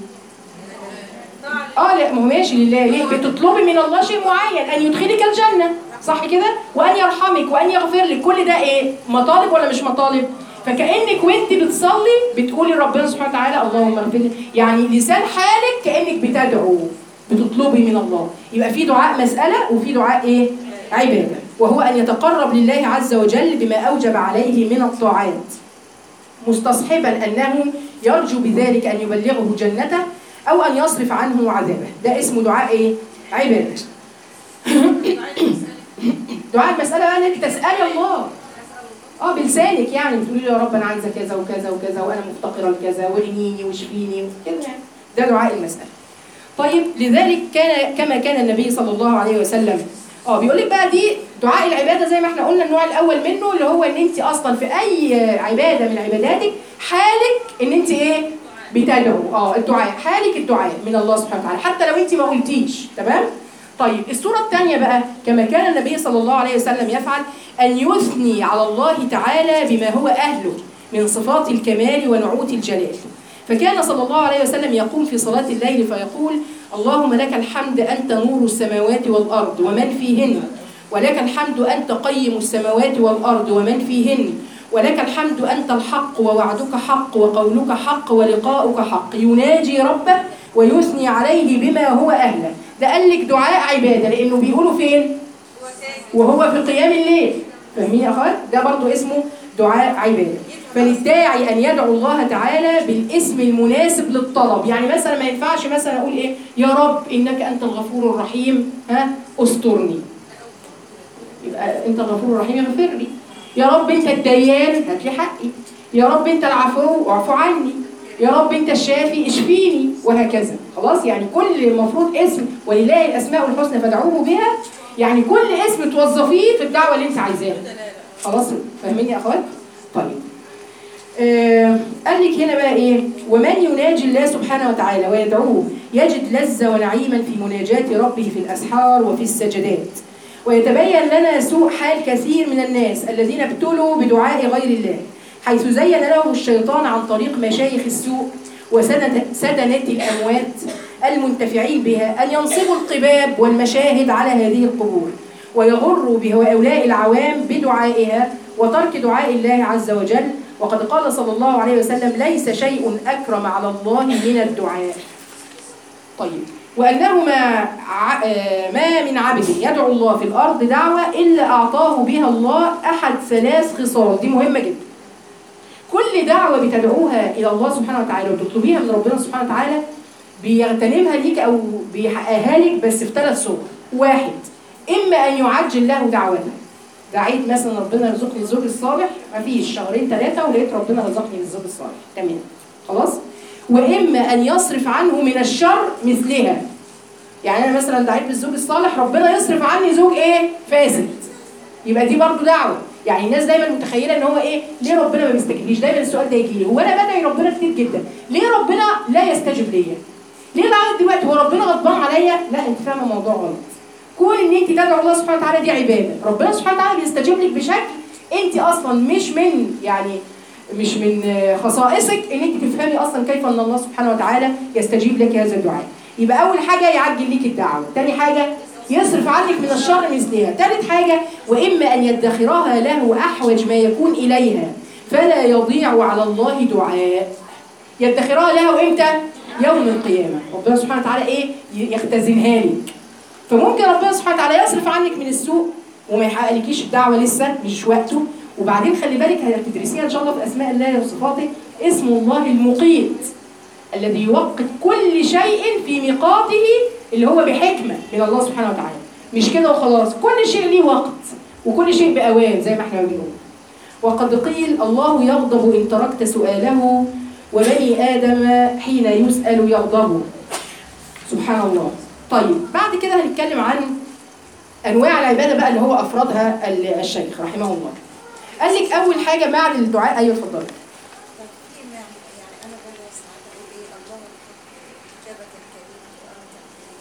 اه لا ما هو ماشي لله ليه بتطلبي من الله شيء معين ان يدخلك الجنه صح كده وان يرحمك وان يغفر لك كل ده ايه مطالب ولا مش مطالب فكانك وانت بتصلي بتقولي لربنا سبحانه وتعالى اللهم اغفر لي يعني لسان حالك كانك بتدعو بتطلبي من الله يبقى في دعاء مساله وفي دعاء ايه عباده وهو ان يتقرب لله عز وجل بما اوجب عليه من الطاعات مستصحبا انه يرجو بذلك ان يبلغه جنته او ان يصرف عنه عذابه ده اسمه دعاء ايه عباده دعاء المساله بقى انك تسالي الله اه بلسانك يعني بتقولي له يا رب انا عايزه كذا وكذا وكذا وانا مفتقره لكذا وارنيني واشفيني كده يعني ده دعاء المساله طيب لذلك كان كما كان النبي صلى الله عليه وسلم اه بيقول لك بقى دي دعاء العباده زي ما احنا قلنا النوع الاول منه اللي هو ان انت اصلا في اي عباده من عباداتك حالك ان انت ايه بتدعو اه الدعاء حالك الدعاء من الله سبحانه وتعالى حتى لو انت ما قلتيش تمام طيب الصورة الثانية بقى كما كان النبي صلى الله عليه وسلم يفعل أن يثني على الله تعالى بما هو أهله من صفات الكمال ونعوت الجلال فكان صلى الله عليه وسلم يقوم في صلاة الليل فيقول اللهم لك الحمد أنت نور السماوات والأرض ومن فيهن ولك الحمد أنت قيم السماوات والأرض ومن فيهن ولك الحمد أنت الحق ووعدك حق وقولك حق ولقاؤك حق يناجي ربه ويثني عليه بما هو أهله ده قال لك دعاء عبادة لأنه بيقولوا فين وهو في قيام الليل فاهمين يا أخوات ده برضو اسمه دعاء عبادة فللداعي أن يدعو الله تعالى بالاسم المناسب للطلب يعني مثلا ما ينفعش مثلا أقول إيه يا رب إنك أنت الغفور الرحيم ها استرني يبقى أنت الغفور الرحيم اغفر لي يا رب أنت الديان هات لي حقي يا رب أنت العفو اعفو عني يا رب أنت الشافي اشفيني وهكذا خلاص يعني كل المفروض اسم ولله الأسماء الحسنى فادعوه بها يعني كل اسم توظفيه في الدعوة اللي أنت عايزاها خلاص فاهمين يا أخوات؟ طيب آه قال لك هنا بقى ايه ومن يناجي الله سبحانه وتعالى ويدعوه يجد لذة ونعيما في مناجاة ربه في الأسحار وفي السجدات ويتبين لنا سوء حال كثير من الناس الذين ابتلوا بدعاء غير الله حيث زين لهم الشيطان عن طريق مشايخ السوء وسدنة سدنة الأموات المنتفعين بها أن ينصبوا القباب والمشاهد على هذه القبور ويغروا بهؤلاء العوام بدعائها وترك دعاء الله عز وجل وقد قال صلى الله عليه وسلم ليس شيء أكرم على الله من الدعاء طيب وأنه ما ع- آه، ما من عبد يدعو الله في الأرض دعوة إلا أعطاه بها الله أحد ثلاث خصال دي مهمة جدا كل دعوة بتدعوها إلى الله سبحانه وتعالى وتطلبيها من ربنا سبحانه وتعالى بيغتنمها ليك أو بيحققها لك بس في ثلاث صور واحد إما أن يعجل له دعوته دعيت مثلا ربنا يرزقني الزوج الصالح مفيش شهرين ثلاثة ولقيت ربنا رزقني بالزوج الصالح تمام خلاص وإما أن يصرف عنه من الشر مثلها يعني أنا مثلا دعيت بالزوج الصالح ربنا يصرف عني زوج إيه فاسد يبقى دي برضو دعوة يعني الناس دايما متخيله ان هو ايه ليه ربنا ما بيستجيبليش دايما السؤال ده يجي لي هو انا بدعي ربنا كتير جدا ليه ربنا لا يستجيب ليا ليه لغايه دلوقتي هو ربنا غضبان عليا لا انت فاهمه الموضوع غلط كون ان انت تدعو الله سبحانه وتعالى دي عباده ربنا سبحانه وتعالى بيستجيب لك بشكل انت اصلا مش من يعني مش من آه، خصائصك ان انت تفهمي اصلا كيف ان الله سبحانه وتعالى يستجيب لك هذا الدعاء يبقى اول حاجه يعجل ليك الدعوه تاني حاجه يصرف عنك من الشر مثلها ثالث حاجة وإما أن يدخرها له أحوج ما يكون إليها فلا يضيع على الله دعاء يدخرها له إمتى؟ يوم القيامة ربنا سبحانه وتعالى إيه؟ يختزنها لك فممكن ربنا سبحانه وتعالى يصرف عنك من السوء وما يحققلكيش الدعوة لسه مش وقته وبعدين خلي بالك هتدرسيها إن شاء الله في أسماء الله وصفاته اسم الله المقيت الذي يوقت كل شيء في ميقاته اللي هو بحكمة من الله سبحانه وتعالى مش كده وخلاص كل شيء ليه وقت وكل شيء بأوان زي ما احنا بنقول وقد قيل الله يغضب إن تركت سؤاله وبني آدم حين يسأل يغضب سبحان الله طيب بعد كده هنتكلم عن أنواع العبادة بقى اللي هو أفرادها ال- الشيخ رحمه الله قال لك أول حاجة معنى الدعاء أيوة اتفضلي في معنى يعني انا بدرس ساعات اقول ايه الله جبت الكريم وانت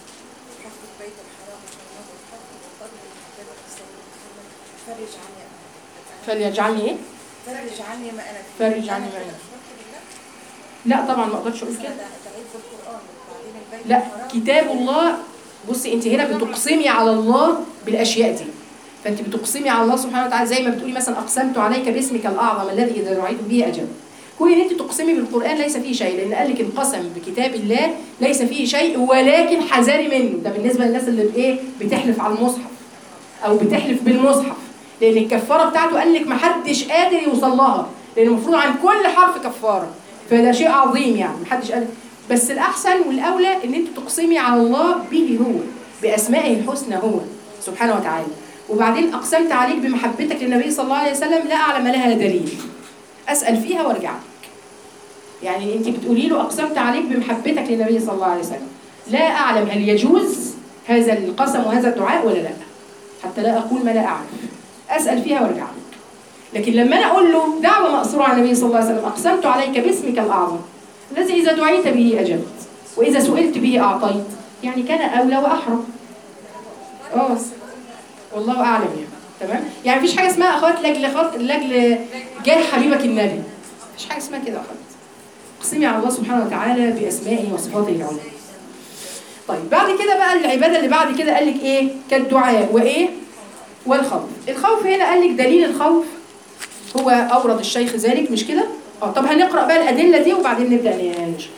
حفظ البيت الحرام وشرمه الحق وقدر محببه السيد محمد فرج عني أنا. فليجعلني إيه؟ فرج عني ما انا فيه فرج عني ما أنا أشركت بالله؟ لا طبعا ما أقدرش أقول بس كده انا دعيت بالقران وبعدين البيت لا الحرام كتاب الله بصي انت هنا بتقسمي على الله بالاشياء دي فانت بتقسمي على الله سبحانه وتعالى زي ما بتقولي مثلا اقسمت عليك باسمك الاعظم الذي اذا دعيت به اجبت كون ان انت تقسمي بالقران ليس فيه شيء لان قال لك القسم بكتاب الله ليس فيه شيء ولكن حذاري منه ده بالنسبه للناس اللي بايه بتحلف على المصحف او بتحلف بالمصحف لان الكفاره بتاعته قال لك ما حدش قادر يوصل لها لان المفروض عن كل حرف كفاره فده شيء عظيم يعني ما حدش قادر بس الاحسن والاولى ان انت تقسمي على الله به هو باسمائه الحسنى هو سبحانه وتعالى وبعدين اقسمت عليك بمحبتك للنبي صلى الله عليه وسلم لا اعلم لها دليل اسال فيها وارجع لك يعني انت بتقولي له اقسمت عليك بمحبتك للنبي صلى الله عليه وسلم لا اعلم هل يجوز هذا القسم وهذا الدعاء ولا لا حتى لا اقول ما لا اعرف اسال فيها وارجع لك لكن لما انا اقول له دعوه مأثوره على النبي صلى الله عليه وسلم اقسمت عليك باسمك الاعظم الذي اذا دعيت به اجبت واذا سئلت به اعطيت يعني كان اولى واحرى اه والله اعلم يعني تمام يعني مفيش حاجه اسمها اخوات لاجل خاط لاجل جاه حبيبك النبي مفيش حاجه اسمها كده يا اخوات اقسمي على الله سبحانه وتعالى باسمائه وصفاته العلى طيب بعد كده بقى العباده اللي بعد كده قال لك ايه كالدعاء وايه والخوف الخوف هنا قال لك دليل الخوف هو اورد الشيخ ذلك مش كده اه طب هنقرا بقى الادله دي وبعدين نبدا نشرح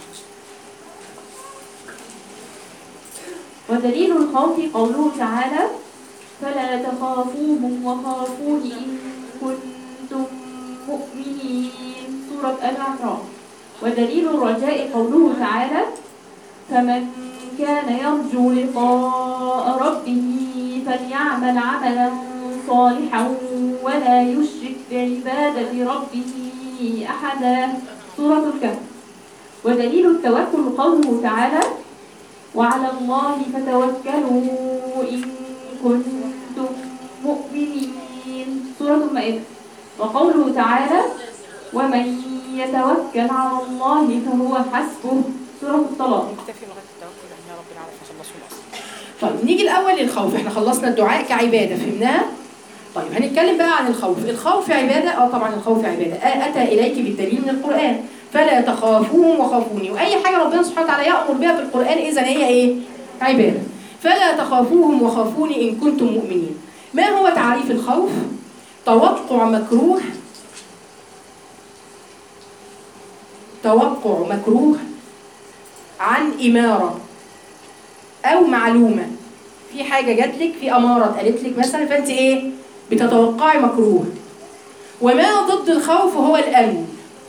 ودليل الخوف قوله تعالى فلا تخافوهم وخافون إن كنتم مؤمنين سورة آل عمران ودليل الرجاء قوله تعالى فمن كان يرجو لقاء ربه فليعمل عملا صالحا ولا يشرك بعبادة ربه أحدا سورة الكهف ودليل التوكل قوله تعالى وعلى الله فتوكلوا إن كنتم مؤمنين سورة المائدة وقوله تعالى ومن يتوكل على الله فهو حسبه سورة الطلاق نكتفي لغايه التوكل يعني يا رب العالمين خلصوا الاصل طيب نيجي الاول للخوف احنا خلصنا الدعاء كعباده فهمناها طيب هنتكلم بقى عن الخوف الخوف عباده اه طبعا الخوف عباده آه اتى اليك بالدليل من القران فلا تخافوهم وخافوني واي حاجه ربنا سبحانه وتعالى يامر بها في القران اذا هي ايه عباده فلا تخافوهم وخافوني ان كنتم مؤمنين ما هو تعريف الخوف توقع مكروه توقع مكروه عن إمارة أو معلومة في حاجة جات لك في أمارة اتقالت لك مثلا فأنت إيه بتتوقعي مكروه وما ضد الخوف هو الأمن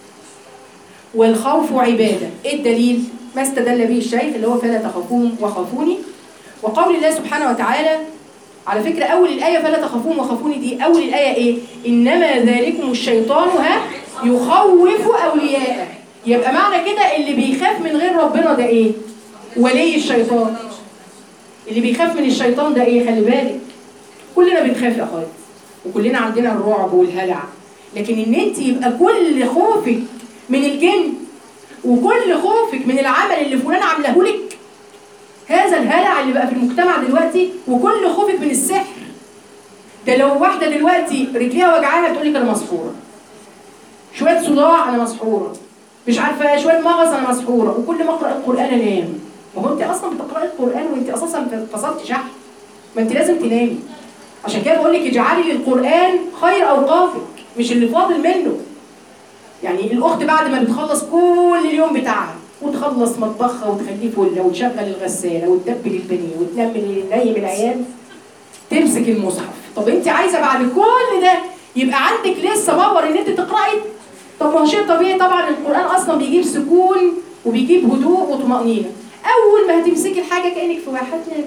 والخوف عبادة إيه الدليل؟ ما استدل به الشيخ اللي هو فلا تخافوهم وخافوني وقول الله سبحانه وتعالى على فكرة أول الآية فلا تخافوهم وخافوني دي أول الآية إيه؟ إنما ذلكم الشيطان ها يخوف أولياءه يبقى معنى كده اللي بيخاف من غير ربنا ده إيه؟ ولي الشيطان اللي بيخاف من الشيطان ده إيه؟ خلي بالك كلنا بنخاف يا أخواتي وكلنا عندنا الرعب والهلع لكن إن أنت يبقى كل خوفك من الجن وكل خوفك من العمل اللي فلان عامله لك هذا الهلع اللي بقى في المجتمع دلوقتي وكل خوفك من السحر ده لو واحده دلوقتي رجليها وجعاها تقول لك انا مسحوره شويه صداع انا مسحوره مش عارفه شويه مغص انا مسحوره وكل ما اقرا القران انام ما هو انت اصلا بتقراي القران وانت اساسا فصلت شحن ما انت لازم تنامي عشان كده بقول لك اجعلي للقران خير اوقافك مش اللي فاضل منه يعني الاخت بعد ما بتخلص كل اليوم بتاعها وتخلص مطبخها وتخليه فله وتشغل الغساله وتدبل البنيه وتنام نايم العيال تمسك المصحف طب انت عايزه بعد كل ده يبقى عندك لسه باور ان انت تقراي طب ما هو شيء طبيعي طبعا القران اصلا بيجيب سكون وبيجيب هدوء وطمانينه اول ما هتمسكي الحاجه كانك في واحد نام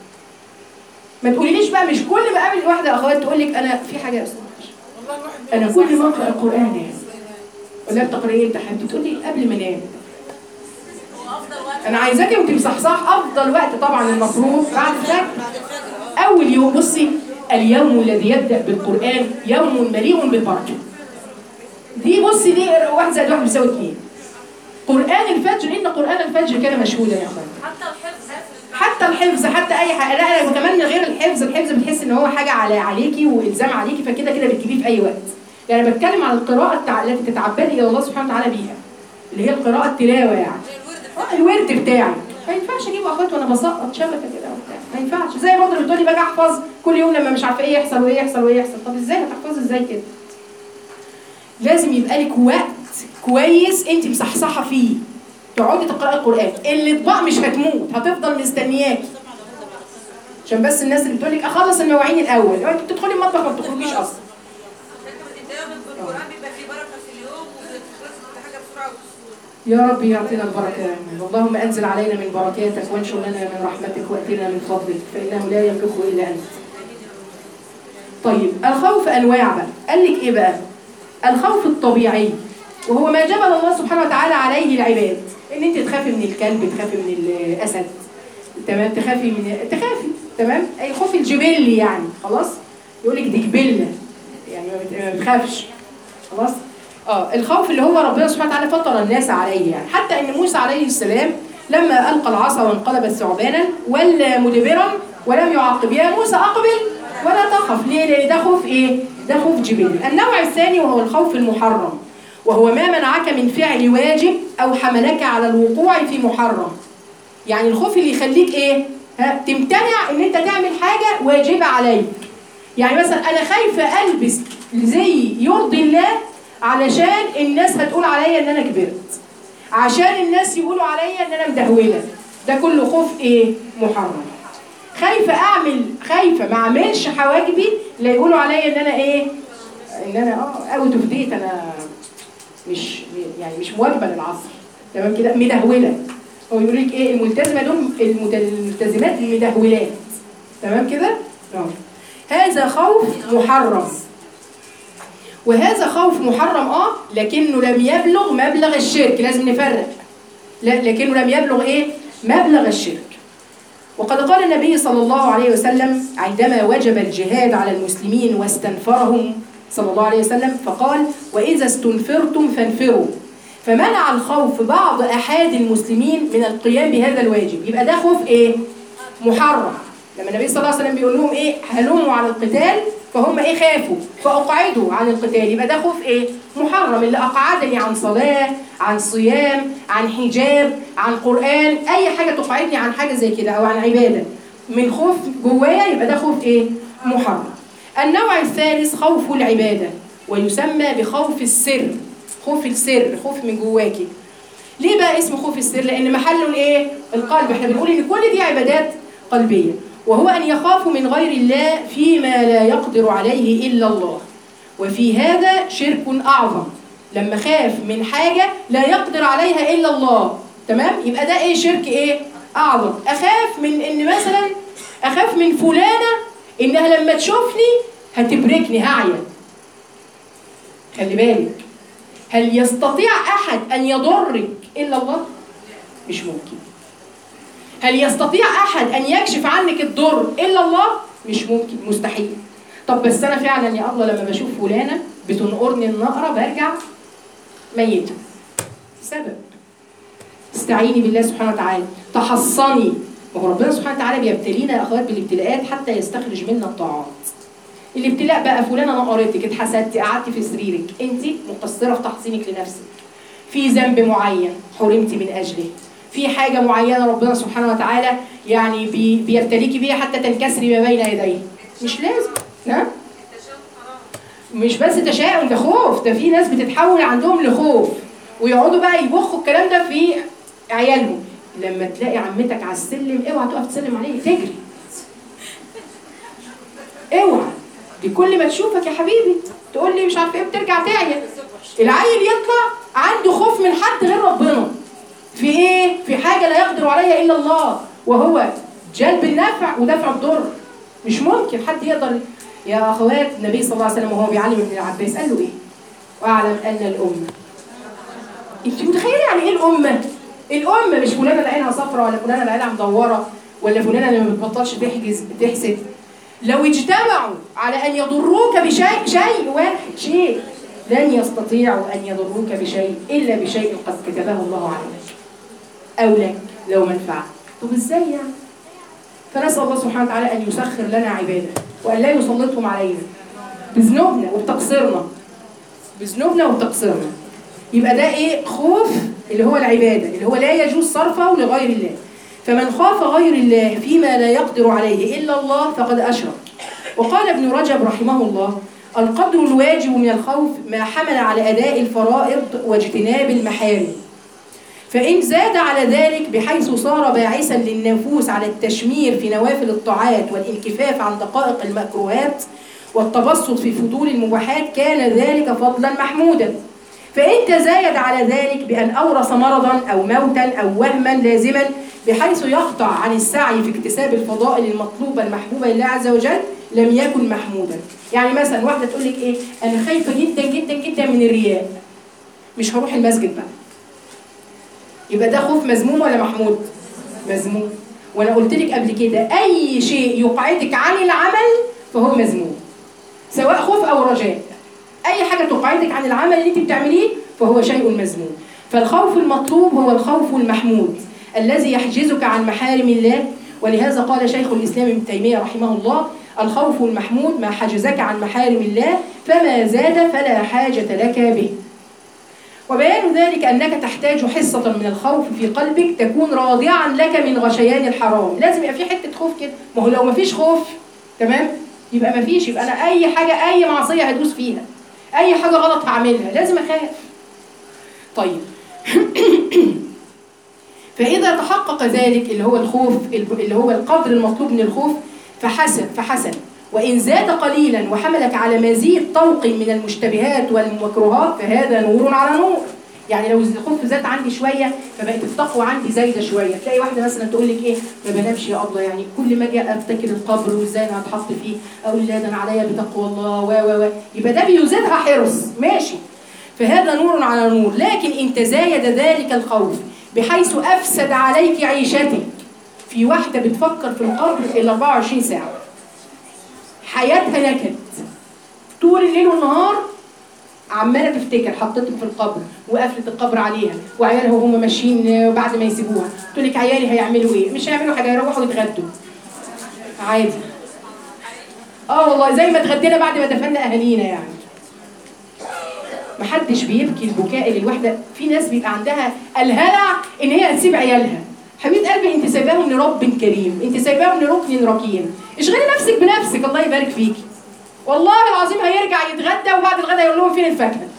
ما تقوليليش بقى مش كل ما اقابل واحده اخوات تقول لك انا في حاجه يا استاذ والله الواحد انا كل ما اقرا القران انام ولا بتقرأي امتى حبيبتي تقول لي قبل ما انام وافضل وقت انا عايزاكي وانت مصحصح افضل وقت طبعا المفروض بعد الفجر اول يوم بصي اليوم الذي يبدا بالقران يوم مليء بالبركه دي بصي دي واحد زائد واحد بيساوي اثنين قران الفجر ان قران الفجر كان مشهودا يا اخوان حتى الحفظ حتى الحفظ حتى اي حاجه لا لا وكمان من غير الحفظ الحفظ بتحس ان هو حاجه على عليكي والزام عليكي فكده كده بتجيبيه في اي وقت يعني انا بتكلم عن القراءه التع... التي تتعبدي الى الله سبحانه وتعالى بيها اللي هي القراءه التلاوه يعني آه، الورد بتاعي ما ينفعش اجيب اخوات وانا بسقط شبكه كده وبتاع ما ينفعش زي برضه اللي بتقولي باجي احفظ كل يوم لما مش عارفه ايه يحصل وايه يحصل وايه يحصل طب ازاي هتحفظي ازاي كده لازم يبقى لك وقت كويس انت مصحصحه فيه تقعدي تقراي القران الاطباق مش هتموت هتفضل مستنياكي عشان بس الناس اللي بتقول لك اخلص المواعين الاول انت بتدخلي المطبخ ما بتخرجيش اصلا دايما في القران بيبقى في بركه في اليوم وبتخلص كل حاجه بسرعه وبسهوله يا رب يعطينا البركة يا أمين اللهم أنزل علينا من بركاتك وانشر لنا من رحمتك وأتنا من فضلك فإنه لا يملكه إلا أنت طيب الخوف أنواع بقى قال لك إيه بقى الخوف الطبيعي وهو ما جبل الله سبحانه وتعالى عليه العباد ان انت تخافي من الكلب تخافي من الاسد تمام تخافي من تخافي تمام اي خوف الجبلي يعني خلاص يقول لك دي جبله يعني ما بت- ما بتخافش خلاص اه الخوف اللي هو ربنا سبحانه وتعالى فطر الناس عليه يعني حتى ان موسى عليه السلام لما القى العصا وانقلبت ثعبانا ولى مدبرا ولم يعاقب يا موسى اقبل ولا تخف ليه لان ده خوف ايه ده خوف جبلي النوع الثاني وهو الخوف المحرم وهو ما منعك من فعل واجب او حملك على الوقوع في محرم يعني الخوف اللي يخليك ايه ها تمتنع ان انت تعمل حاجه واجبه عليك يعني مثلا انا خايفه البس زي يرضي الله علشان الناس هتقول عليا ان انا كبرت عشان الناس يقولوا عليا ان انا مدهوله ده كله خوف ايه محرم خايفه اعمل خايفه ما اعملش حواجبي لا يقولوا عليا ان انا ايه ان انا اه اوت اوف ديت انا مش يعني مش مواكبه للعصر تمام كده مدهوله هو يقول لك ايه الملتزمه دول المت- الملتزمات المدهولات تمام كده اه هذا خوف محرم وهذا خوف محرم اه لكنه لم يبلغ مبلغ الشرك لازم نفرق لا لكنه لم يبلغ ايه مبلغ الشرك وقد قال النبي صلى الله عليه وسلم عندما وجب الجهاد على المسلمين واستنفرهم صلى الله عليه وسلم فقال وإذا استنفرتم فانفروا فمنع الخوف بعض أحد المسلمين من القيام بهذا الواجب يبقى ده خوف إيه؟ محرم لما النبي صلى الله عليه وسلم بيقول لهم إيه هلموا على القتال فهم إيه خافوا فأقعدوا عن القتال يبقى ده خوف إيه؟ محرم اللي أقعدني عن صلاة عن صيام عن حجاب عن قرآن أي حاجة تقعدني عن حاجة زي كده أو عن عبادة من خوف جوايا يبقى ده خوف إيه؟ محرم النوع الثالث خوف العبادة ويسمى بخوف السر خوف السر خوف من جواكي ليه بقى اسمه خوف السر لان محله الايه القلب احنا بنقول ان كل دي عبادات قلبيه وهو ان يخاف من غير الله فيما لا يقدر عليه الا الله وفي هذا شرك اعظم لما خاف من حاجه لا يقدر عليها الا الله تمام يبقى ده ايه شرك ايه اعظم اخاف من ان مثلا اخاف من فلانه انها لما تشوفني هتبركني هعيا خلي بالك هل يستطيع احد ان يضرك الا الله مش ممكن هل يستطيع احد ان يكشف عنك الضر الا الله مش ممكن مستحيل طب بس انا فعلا يا الله لما بشوف فلانه بتنقرني النقره برجع ميته سبب استعيني بالله سبحانه وتعالى تحصني وهو ربنا سبحانه وتعالى بيبتلينا يا اخوات بالابتلاءات حتى يستخرج منا الطاعات الابتلاء بقى فلانه نقرتك اتحسدتي قعدتي في سريرك انت مقصره في تحصينك لنفسك في ذنب معين حرمتي من اجله في حاجه معينه ربنا سبحانه وتعالى يعني بي بيبتليكي بيها حتى تنكسري ما بين يديه مش لازم نعم مش بس تشاؤم ده خوف ده في ناس بتتحول عندهم لخوف ويقعدوا بقى يبخوا الكلام ده في عيالهم لما تلاقي عمتك على السلم اوعى تقف تسلم عليه تجري اوعى دي كل ما تشوفك يا حبيبي تقول لي مش عارفه ايه بترجع تعيا العيل يطلع عنده خوف من حد غير ربنا في ايه في حاجه لا يقدر عليها الا الله وهو جلب النفع ودفع الضر مش ممكن حد يقدر يا اخوات النبي صلى الله عليه وسلم وهو بيعلم ابن العباس قال له ايه واعلم ان الامه انت متخيله يعني ايه الامه الامه مش فلانه اللي عينها صفرا ولا فلانه اللي عينها مدوره ولا فلانه اللي ما بتبطلش تحجز بتحسد لو اجتمعوا على ان يضروك بشيء شيء واحد شيء لن يستطيعوا ان يضروك بشيء الا بشيء قد كتبه الله عليك او لك لو منفعه طب ازاي يعني فنسال الله سبحانه وتعالى ان يسخر لنا عباده وان لا يسلطهم علينا بذنوبنا وبتقصيرنا بذنوبنا وبتقصيرنا يبقى ده ايه خوف اللي هو العباده اللي هو لا يجوز صرفه لغير الله فمن خاف غير الله فيما لا يقدر عليه الا الله فقد اشرك وقال ابن رجب رحمه الله القدر الواجب من الخوف ما حمل على اداء الفرائض واجتناب المحارم فإن زاد على ذلك بحيث صار باعثا للنفوس على التشمير في نوافل الطاعات والانكفاف عن دقائق المكروهات والتبسط في فضول المباحات كان ذلك فضلا محمودا فإن تزايد على ذلك بأن أورث مرضا أو موتا أو وهما لازما بحيث يقطع عن السعي في اكتساب الفضائل المطلوبة المحبوبة لله عز وجل لم يكن محمودا يعني مثلا واحدة تقول لك إيه أنا خايفة جدا جدا جدا من الرياء مش هروح المسجد بقى يبقى ده خوف مذموم ولا محمود مذموم وانا قلت لك قبل كده اي شيء يقعدك عن العمل فهو مذموم سواء خوف او رجاء اي حاجه تقعدك عن العمل اللي انت بتعمليه فهو شيء مذموم فالخوف المطلوب هو الخوف المحمود الذي يحجزك عن محارم الله ولهذا قال شيخ الاسلام ابن تيميه رحمه الله الخوف المحمود ما حجزك عن محارم الله فما زاد فلا حاجه لك به وبيان ذلك أنك تحتاج حصة من الخوف في قلبك تكون راضعا لك من غشيان الحرام لازم يبقى في حتة خوف كده ما هو لو ما فيش خوف تمام يبقى ما فيش يبقى أنا أي حاجة أي معصية هدوس فيها أي حاجة غلط هعملها لازم أخاف طيب فإذا تحقق ذلك اللي هو الخوف اللي هو القدر المطلوب من الخوف فحسن فحسن وإن زاد قليلا وحملك على مزيد طوق من المشتبهات والمكروهات فهذا نور على نور يعني لو الخوف زاد عندي شويه فبقت التقوى عندي زايده شويه تلاقي واحده مثلا تقول لك ايه ما بنامش يا الله يعني كل ما اجي افتكر القبر وازاي انا هتحط فيه اقول لا ده انا عليا بتقوى الله و و و يبقى ده بيزيدها حرص ماشي فهذا نور على نور لكن ان تزايد ذلك الخوف بحيث افسد عليك عيشتك في واحده بتفكر في القبر ال 24 ساعه حياتها نكد طول الليل والنهار عماله تفتكر حطيتك في القبر وقفلت القبر عليها وعيالها وهم ماشيين بعد ما يسيبوها تقول لك عيالي هيعملوا ايه مش هيعملوا حاجه هيروحوا يتغدوا عادي اه والله زي ما اتغدينا بعد ما دفنا اهالينا يعني محدش بيبكي البكاء اللي الواحده في ناس بيبقى عندها الهلع ان هي تسيب عيالها حبيبه قلبي انت سايباهم لرب كريم انت سايباهم لركن ركين اشغلي نفسك بنفسك الله يبارك فيكي والله العظيم هيرجع يتغدى وبعد الغدا يقول لهم فين الفاكهه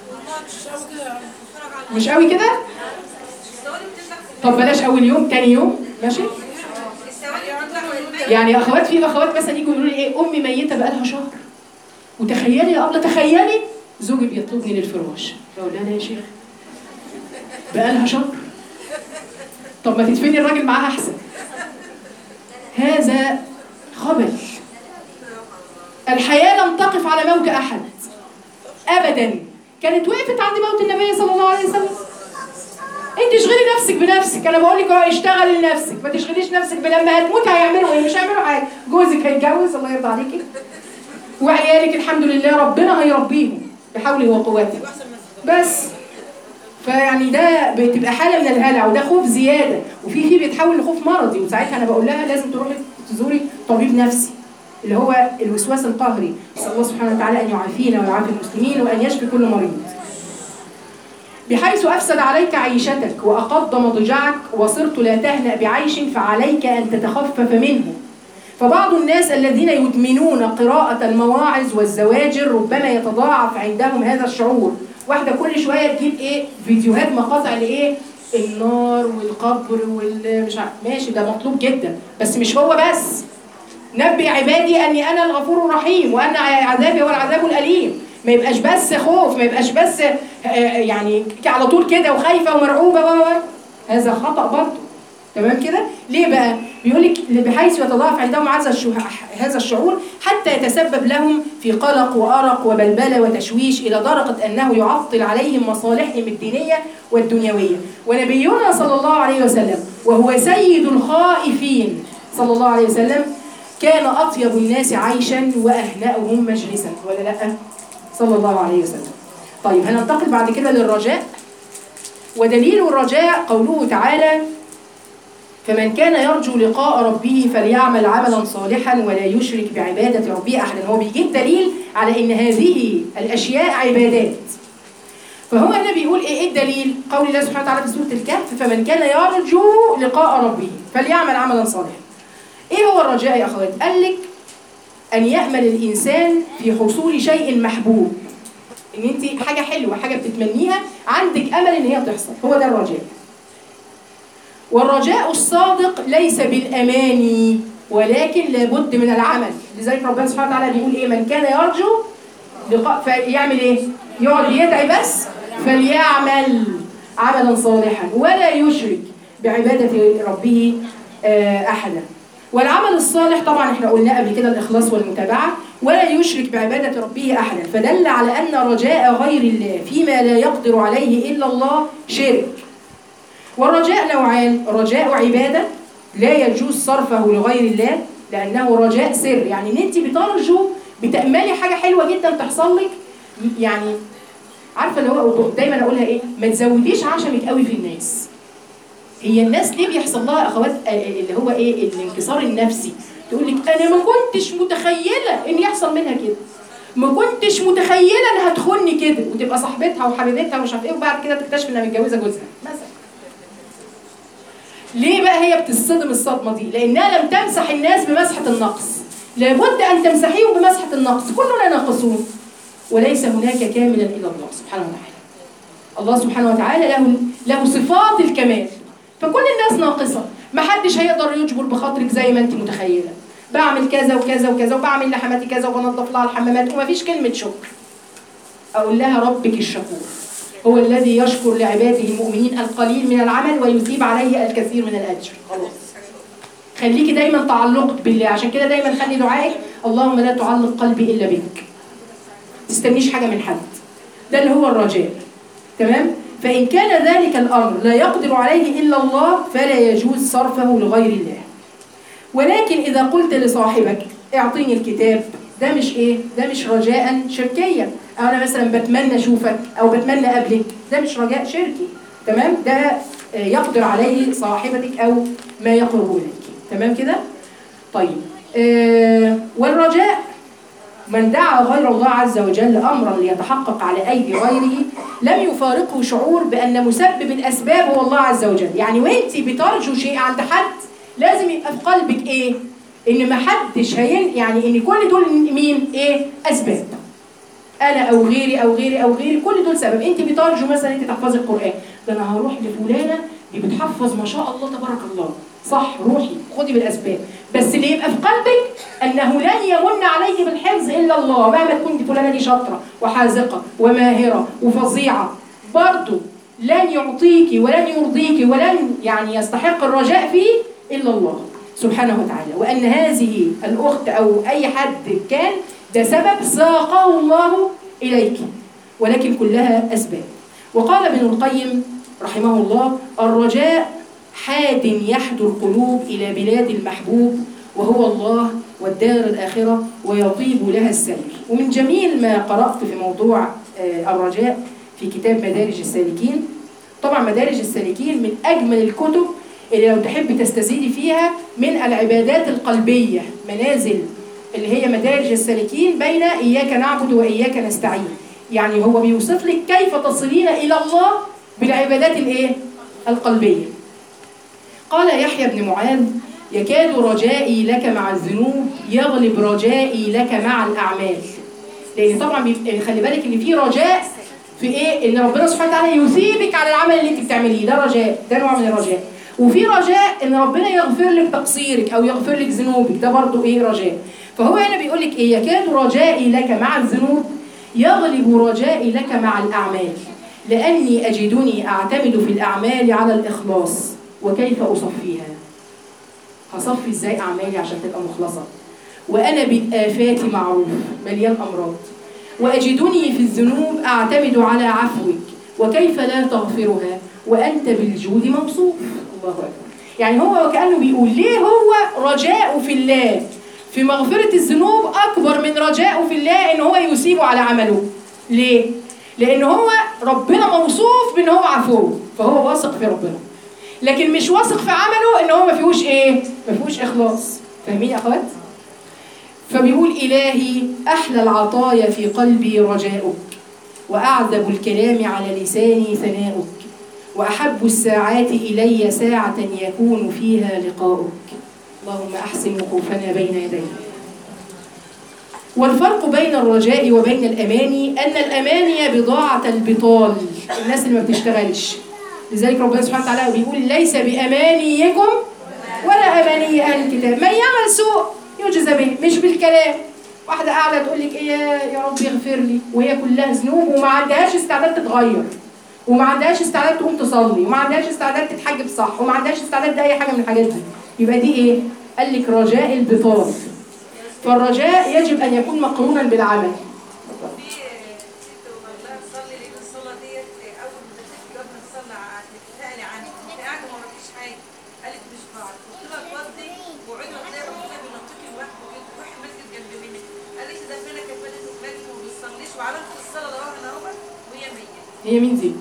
مش قوي كده طب بلاش اول يوم تاني يوم ماشي يعني اخوات في اخوات مثلا يجوا يقولوا لي ايه امي ميته بقالها شهر وتخيلي يا ابله تخيلي زوجي بيطلبني للفراش بقول لها لا يا شيخ بقالها شهر طب ما تدفني الراجل معاها احسن هذا خبل الحياه لم تقف على موت احد ابدا كانت وقفت عند موت النبي صلى الله عليه وسلم انت اشغلي نفسك بنفسك انا بقول لك اهو اشتغلي لنفسك ما تشغليش نفسك بلما هتموت هيعملوا ايه مش هيعملوا حاجه جوزك هيتجوز الله يرضى عليكي وعيالك الحمد لله ربنا هيربيهم بحوله وقوته بس فيعني ده بتبقى حاله من الهلع وده خوف زياده وفي في بيتحول لخوف مرضي وساعتها انا بقول لها لازم تروحي تزوري طبيب نفسي اللي هو الوسواس القهري نسال الله سبحانه وتعالى ان يعافينا ويعافي المسلمين وان يشفي كل مريض بحيث أفسد عليك عيشتك وأقض مضجعك وصرت لا تهنأ بعيش فعليك أن تتخفف منه فبعض الناس الذين يدمنون قراءة المواعظ والزواجر ربما يتضاعف عندهم هذا الشعور واحدة كل شوية تجيب إيه فيديوهات مقاطع لإيه النار والقبر والمش عارف ماشي ده مطلوب جدا بس مش هو بس نبي عبادي أني أنا الغفور الرحيم وأن عذابي هو العذاب الأليم ما يبقاش بس خوف ما يبقاش بس آه، يعني على طول كده وخايفه ومرعوبه و و. هذا خطا برضه تمام كده ليه بقى بيقول لك بحيث يتضاعف عندهم هذا الشو- هذا الشعور حتى يتسبب لهم في قلق وارق وبلبله وتشويش الى درجه انه يعطل عليهم مصالحهم الدينيه والدنيويه ونبينا صلى الله عليه وسلم وهو سيد الخائفين صلى الله عليه وسلم كان اطيب الناس عيشا واهنأهم مجلسا ولا لا صلى الله عليه وسلم طيب هننتقل بعد كده للرجاء ودليل الرجاء قوله تعالى فمن كان يرجو لقاء ربه فليعمل عملا صالحا ولا يشرك بعبادة ربه أحدا هو بيجيب دليل على أن هذه الأشياء عبادات فهو النبي بيقول إيه إيه الدليل قول الله سبحانه وتعالى في سورة الكهف فمن كان يرجو لقاء ربه فليعمل عملا صالحا إيه هو الرجاء يا أخوات قال لك أن يأمل الإنسان في حصول شيء محبوب إن أنت حاجة حلوة حاجة بتتمنيها عندك أمل إن هي تحصل هو ده الرجاء والرجاء الصادق ليس بالأماني ولكن لابد من العمل لذلك ربنا سبحانه وتعالى بيقول إيه من كان يرجو لقاء فيعمل إيه يقعد يدعي بس فليعمل عملا صالحا ولا يشرك بعبادة ربه آه، أحدا والعمل الصالح طبعا احنا قلنا قبل كده الإخلاص والمتابعة ولا يشرك بعبادة ربه أحدا فدل على أن رجاء غير الله فيما لا يقدر عليه إلا الله شرك والرجاء نوعان رجاء عبادة لا يجوز صرفه لغير الله لأنه رجاء سر يعني إن أنت بترجو بتأملي حاجة حلوة جدا تحصل لك يعني عارفة اللي هو دايما أقولها إيه ما تزوديش عشمك قوي في الناس هي الناس ليه بيحصل لها اخوات آه، اللي هو ايه الانكسار النفسي تقول لك انا ما كنتش متخيله ان يحصل منها كده ما كنتش متخيله انها تخوني كده وتبقى صاحبتها وحبيبتها ومش عارف ايه وبعد كده تكتشف انها متجوزه جوزها مثلا ليه بقى هي بتصدم الصدمه دي لانها لم تمسح الناس بمسحه النقص لابد ان تمسحيهم بمسحه النقص كلنا ناقصون وليس هناك كاملا الا الله سبحانه وتعالى الله سبحانه وتعالى له له صفات الكمال فكل الناس ناقصة محدش هيقدر يجبر بخاطرك زي ما انت متخيلة بعمل كذا وكذا وكذا وبعمل لحماتي كذا وبنظف لها الحمامات ومفيش كلمة شكر أقول لها ربك الشكور هو الذي يشكر لعباده المؤمنين القليل من العمل ويثيب عليه الكثير من الأجر خلاص خليكي دايما تعلقك بالله عشان كده دايما خلي دعائك اللهم لا تعلق قلبي إلا بك تستنيش حاجة من حد ده اللي هو الرجاء تمام فإن كان ذلك الأمر لا يقدر عليه إلا الله فلا يجوز صرفه لغير الله ولكن إذا قلت لصاحبك اعطيني الكتاب ده مش ايه ده مش رجاء شركيا أو انا مثلا بتمنى اشوفك او بتمنى اقابلك ده مش رجاء شركي تمام ده آه، يقدر عليه صاحبتك او ما يقرب اليك تمام كده طيب آه والرجاء من دعا غير الله عز وجل امرا ليتحقق على ايدي غيره لم يفارقه شعور بان مسبب الاسباب هو الله عز وجل يعني وانت بترجو شيء عند حد لازم يبقى في قلبك ايه ان ما حدش هين يعني ان كل دول مين ايه اسباب انا او غيري او غيري او غيري كل دول سبب انت بترجو مثلا انت تحفظي القران ده انا هروح لفلانه دي بتحفظ ما شاء الله تبارك الله صح روحي خدي بالاسباب بس اللي يبقى في قلبك انه لن يمن عليك بالحفظ الا الله مهما تكون دي فلانه دي شاطره وحاذقه وماهره وفظيعه برضه لن يعطيك ولن يرضيك ولن يعني يستحق الرجاء فيه الا الله سبحانه وتعالى وان هذه الاخت او اي حد كان ده سبب ساقه الله اليك ولكن كلها اسباب وقال ابن القيم رحمه الله الرجاء حاد يحدو القلوب إلى بلاد المحبوب وهو الله والدار الآخرة ويطيب لها السير ومن جميل ما قرأت في موضوع آه، الرجاء في كتاب مدارج السالكين طبعا مدارج السالكين من أجمل الكتب اللي لو تحب تستزيدي فيها من العبادات القلبية منازل اللي هي مدارج السالكين بين إياك نعبد وإياك نستعين يعني هو بيوصف لك كيف تصلين إلى الله بالعبادات الإيه؟ القلبية قال يحيى بن معاذ يكاد رجائي لك مع الذنوب يغلب رجائي لك مع الأعمال لأن طبعا بيبقى خلي بالك إن في رجاء في إيه؟ إن ربنا سبحانه وتعالى يثيبك على العمل اللي أنت بتعمليه ده رجاء ده نوع من الرجاء وفي رجاء إن ربنا يغفر لك تقصيرك أو يغفر لك ذنوبك ده برضه إيه رجاء فهو هنا بيقول لك إيه يكاد رجائي لك مع الذنوب يغلب رجائي لك مع الأعمال لأني أجدني أعتمد في الأعمال على الإخلاص وكيف أصفيها هصفي إزاي أعمالي عشان تبقى مخلصة وأنا بالآفات معروف مليان أمراض وأجدني في الذنوب أعتمد على عفوك وكيف لا تغفرها وأنت بالجود موصوف الله أكبر يعني هو وكأنه بيقول ليه هو رجاء في الله في مغفرة الذنوب أكبر من رجاء في الله إن هو يثيبه على عمله ليه؟ لأن هو ربنا موصوف بأن هو عفو فهو واثق في ربنا لكن مش واثق في عمله ان هو ما فيهوش ايه ما فيهوش اخلاص فاهمين يا اخوات فبيقول الهي احلى العطايا في قلبي رجاؤك واعذب الكلام على لساني ثناؤك واحب الساعات الي ساعه يكون فيها لقاؤك اللهم احسن وقوفنا بين يديك والفرق بين الرجاء وبين الاماني ان الاماني بضاعه البطال الناس اللي ما بتشتغلش لذلك ربنا سبحانه وتعالى بيقول ليس بأمانيكم ولا أماني أهل الكتاب من يعمل سوء يجزى به مش بالكلام واحدة قاعدة تقول لك إيه يا رب يغفر لي وهي كلها ذنوب وما عندهاش استعداد تتغير وما عندهاش استعداد تقوم تصلي وما عندهاش استعداد تتحجب صح وما عندهاش استعداد لأي حاجة من الحاجات دي يبقى دي إيه؟ قال لك رجاء البطال فالرجاء يجب أن يكون مقرونا بالعمل في ست والله تصلي لقيت الصلاه ديت اول ما دخلت قبل ما تصلي تسالي عنها انت قاعده ما وراكيش حاجه قالت مش بعرف قلت لها اتوضي وقعدي تلاقي ربنا بينطقي لوحده كده روحي مسجد جنب منك قالت ده فينك يا فاتت وفاتت وما بتصليش وعلامه الصلاه ده واحده اهو وهي ميته هي مين دي؟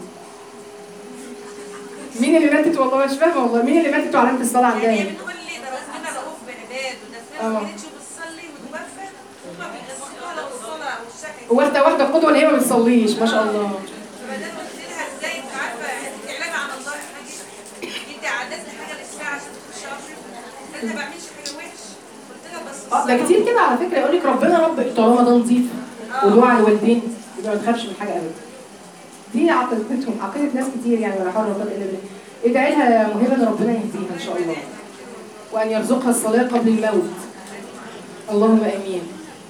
مين اللي ماتت والله مش فاهمه والله مين اللي ماتت وعلامه الصلاه عندها يعني هي ايه؟ بتقول لي ده ربنا رؤوف بعباده ده فلان ما كانتش بتصلي وتوفت هما بيغسلوها لو الصلاه او الشكل واحده واحده قدوه اللي هي ما بتصليش ما شاء الله فبعدين قلت لها ازاي انت عارفه انت اعلامي عن الله حاجه انت عدتني حاجه للساعه عشان تخش اشرب انا ما بعملش حاجه وحش قلت لها بس اه ده كتير كده على فكره يقول لك ربنا رب طالما ده نظيف ودعاء الوالدين يبقى ما تخافش من حاجه ابدا دي عقيدتهم عقيده ناس كتير يعني ولا حول ولا قوه الا بالله ادعي لها يا مهبه ان ربنا يهديها ان شاء الله وان يرزقها الصلاه قبل الموت اللهم امين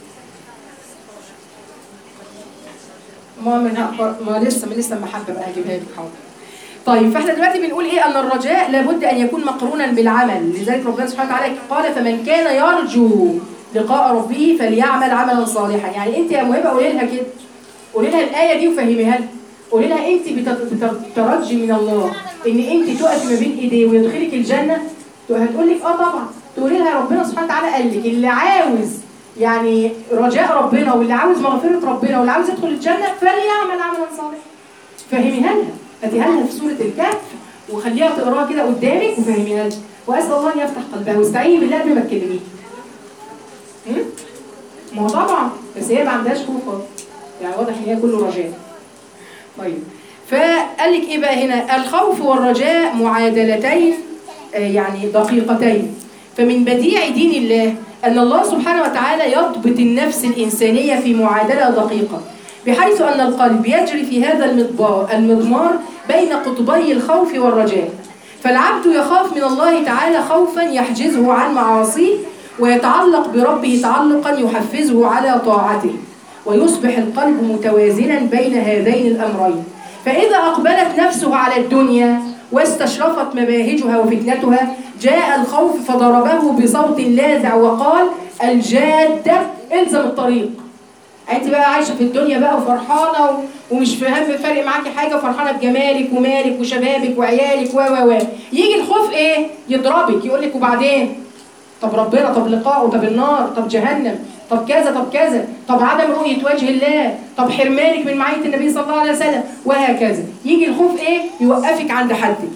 ما من ما لسه ما لسه المحبه بقى هجيبها لك حاضر طيب فاحنا دلوقتي بنقول ايه ان الرجاء لابد ان يكون مقرونا بالعمل لذلك ربنا سبحانه وتعالى قال فمن كان يرجو لقاء ربه فليعمل عملا صالحا يعني انت يا مهبه قولي لها كده قولي لها الايه دي وفهميها لها قولي لها انت بت- بترجي من الله ان انت تقفي ما بين ايديه ويدخلك الجنه هتقول لك اه طبعا تقولي لها ربنا سبحانه وتعالى قال لك اللي عاوز يعني رجاء ربنا واللي عاوز مغفرة ربنا واللي عاوز يدخل الجنة فليعمل عملا صالحا فهميها لها هاتيها لها في سورة الكهف وخليها تقراها كده قدامك وفهميها لها واسال الله ان يفتح قلبها واستعيني بالله قبل ما تكلميه هم؟ ما هو طبعا بس هي ما عندهاش خوف خالص. يعني واضح ان هي كله رجاء طيب فقال لك ايه بقى هنا الخوف والرجاء معادلتين آه، يعني دقيقتين فمن بديع دين الله ان الله سبحانه وتعالى يضبط النفس الانسانيه في معادله دقيقه بحيث ان القلب يجري في هذا المضمار المضمار بين قطبي الخوف والرجاء فالعبد يخاف من الله تعالى خوفا يحجزه عن معاصيه ويتعلق بربه تعلقا يحفزه على طاعته ويصبح القلب متوازنا بين هذين الامرين فاذا اقبلت نفسه على الدنيا واستشرفت مباهجها وفتنتها جاء الخوف فضربه بصوت لاذع وقال الجاده الزم الطريق انت بقى عايشه في الدنيا بقى وفرحانه و- ومش فاهم فارق معاكي حاجه وفرحانه بجمالك ومالك وشبابك وعيالك و و و يجي الخوف ايه يضربك يقول لك وبعدين طب ربنا طب لقاءه طب النار طب جهنم طب كذا طب كذا طب عدم رؤية وجه الله طب حرمانك من معية النبي صلى الله عليه وسلم وهكذا يجي الخوف ايه يوقفك عند حدك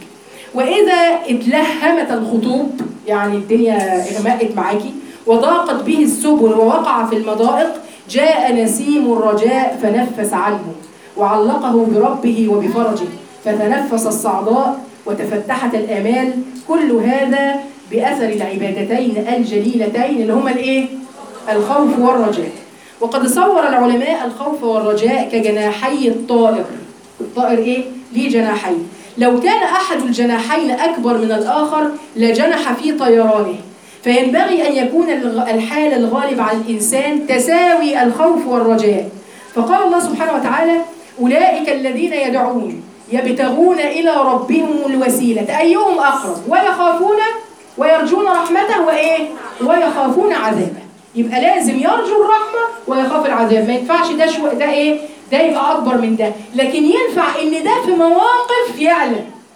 وإذا اتلهمت الخطوب يعني الدنيا اغمقت معاكي وضاقت به السبل ووقع في المضائق جاء نسيم الرجاء فنفس عنه وعلقه بربه وبفرجه فتنفس الصعداء وتفتحت الآمال كل هذا بأثر العبادتين الجليلتين اللي هما الإيه؟ الخوف والرجاء وقد صور العلماء الخوف والرجاء كجناحي الطائر الطائر إيه؟ ليه جناحين لو كان أحد الجناحين أكبر من الآخر لجنح في طيرانه فينبغي أن يكون الغ- الحال الغالب على الإنسان تساوي الخوف والرجاء فقال الله سبحانه وتعالى أولئك الذين يدعون يبتغون إلى ربهم الوسيلة أيهم أقرب ويخافون ويرجون رحمته وإيه ويخافون عذابه يبقى لازم يرجو الرحمة ويخاف العذاب ما ينفعش ده شو ده إيه ده يبقى أكبر من ده لكن ينفع إن ده في مواقف يعلى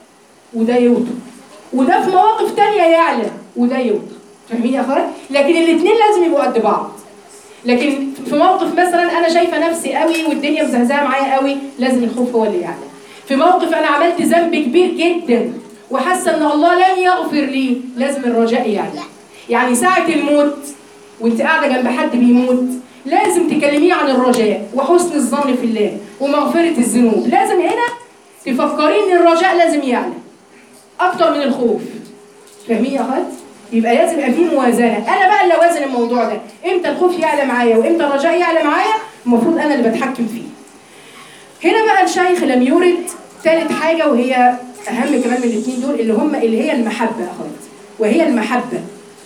وده يوطى وده في مواقف تانية يعلى وده يوطى فاهمين يا اخوات لكن الاثنين لازم يبقوا قد بعض لكن في موقف مثلا انا شايفه نفسي قوي والدنيا مزهزهه معايا قوي لازم الخوف هو اللي يعلى في موقف انا عملت ذنب كبير جدا وحاسه ان الله لن يغفر لي لازم الرجاء يعلى يعني ساعه الموت وانت قاعده جنب حد بيموت لازم تكلميه عن الرجاء وحسن الظن في الله ومغفره الذنوب لازم هنا تفكرين ان الرجاء لازم يعلى اكتر من الخوف فاهمين يا اخوات يبقى لازم يبقى في موازنه انا بقى اللي اوازن الموضوع ده امتى الخوف يعلى معايا وامتى الرجاء يعلى معايا المفروض انا اللي بتحكم فيه هنا بقى الشيخ لم يرد ثالث حاجه وهي اهم كمان من الاثنين دول اللي هم اللي هي المحبه يا اخوات وهي المحبه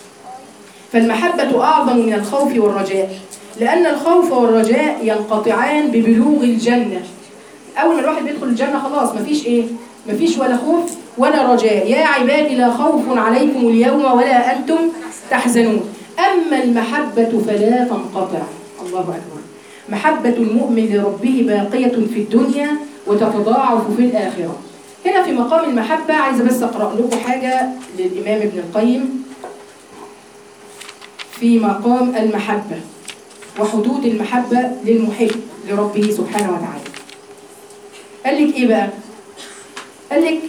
فالمحبه اعظم من الخوف والرجاء لان الخوف والرجاء ينقطعان ببلوغ الجنه اول ما الواحد بيدخل الجنه خلاص مفيش ايه مفيش ولا خوف ولا رجاء يا عبادي لا خوف عليكم اليوم ولا انتم تحزنون اما المحبه فلا تنقطع الله اكبر محبه المؤمن لربه باقيه في الدنيا وتتضاعف في الاخره هنا في مقام المحبه عايزه بس اقرا لكم حاجه للامام ابن القيم في مقام المحبه وحدود المحبه للمحب لربه سبحانه وتعالى قال لك ايه بقى قال لك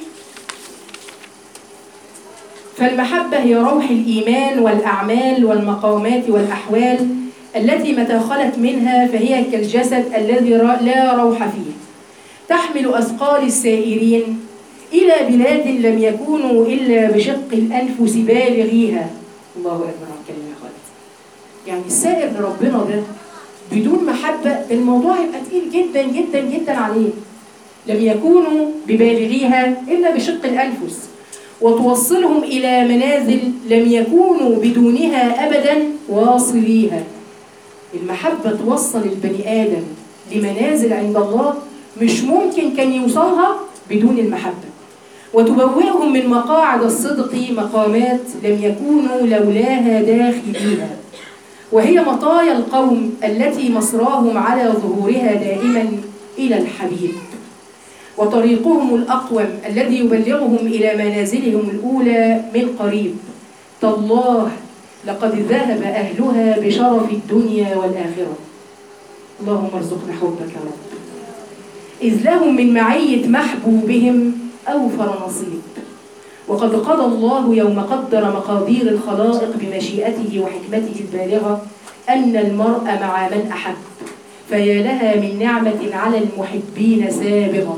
فالمحبة هي روح الإيمان والأعمال والمقامات والأحوال التي متى خلت منها فهي كالجسد الذي را- لا روح فيه تحمل أثقال السائرين إلى بلاد لم يكونوا إلا بشق الأنفس بالغيها الله أكبر على الكلمة يا خالد يعني السائر لربنا ده بدون محبة الموضوع يبقى تقيل جدا جدا جدا عليه لم يكونوا ببالغيها إلا بشق الأنفس وتوصلهم إلى منازل لم يكونوا بدونها أبدا واصليها المحبة توصل البني آدم لمنازل عند الله مش ممكن كان يوصلها بدون المحبة وتبوئهم من مقاعد الصدق مقامات لم يكونوا لولاها داخليها وهي مطايا القوم التي مصراهم على ظهورها دائما إلى الحبيب وطريقهم الأقوم الذي يبلغهم إلى منازلهم الأولى من قريب تالله لقد ذهب أهلها بشرف الدنيا والآخرة اللهم ارزقنا حبك يا رب إذ لهم من معية محبوبهم أوفر نصيب وقد قضى الله يوم قدر مقادير الخلائق بمشيئته وحكمته البالغة أن المرء مع من أحب فيا لها من نعمة على المحبين سابغة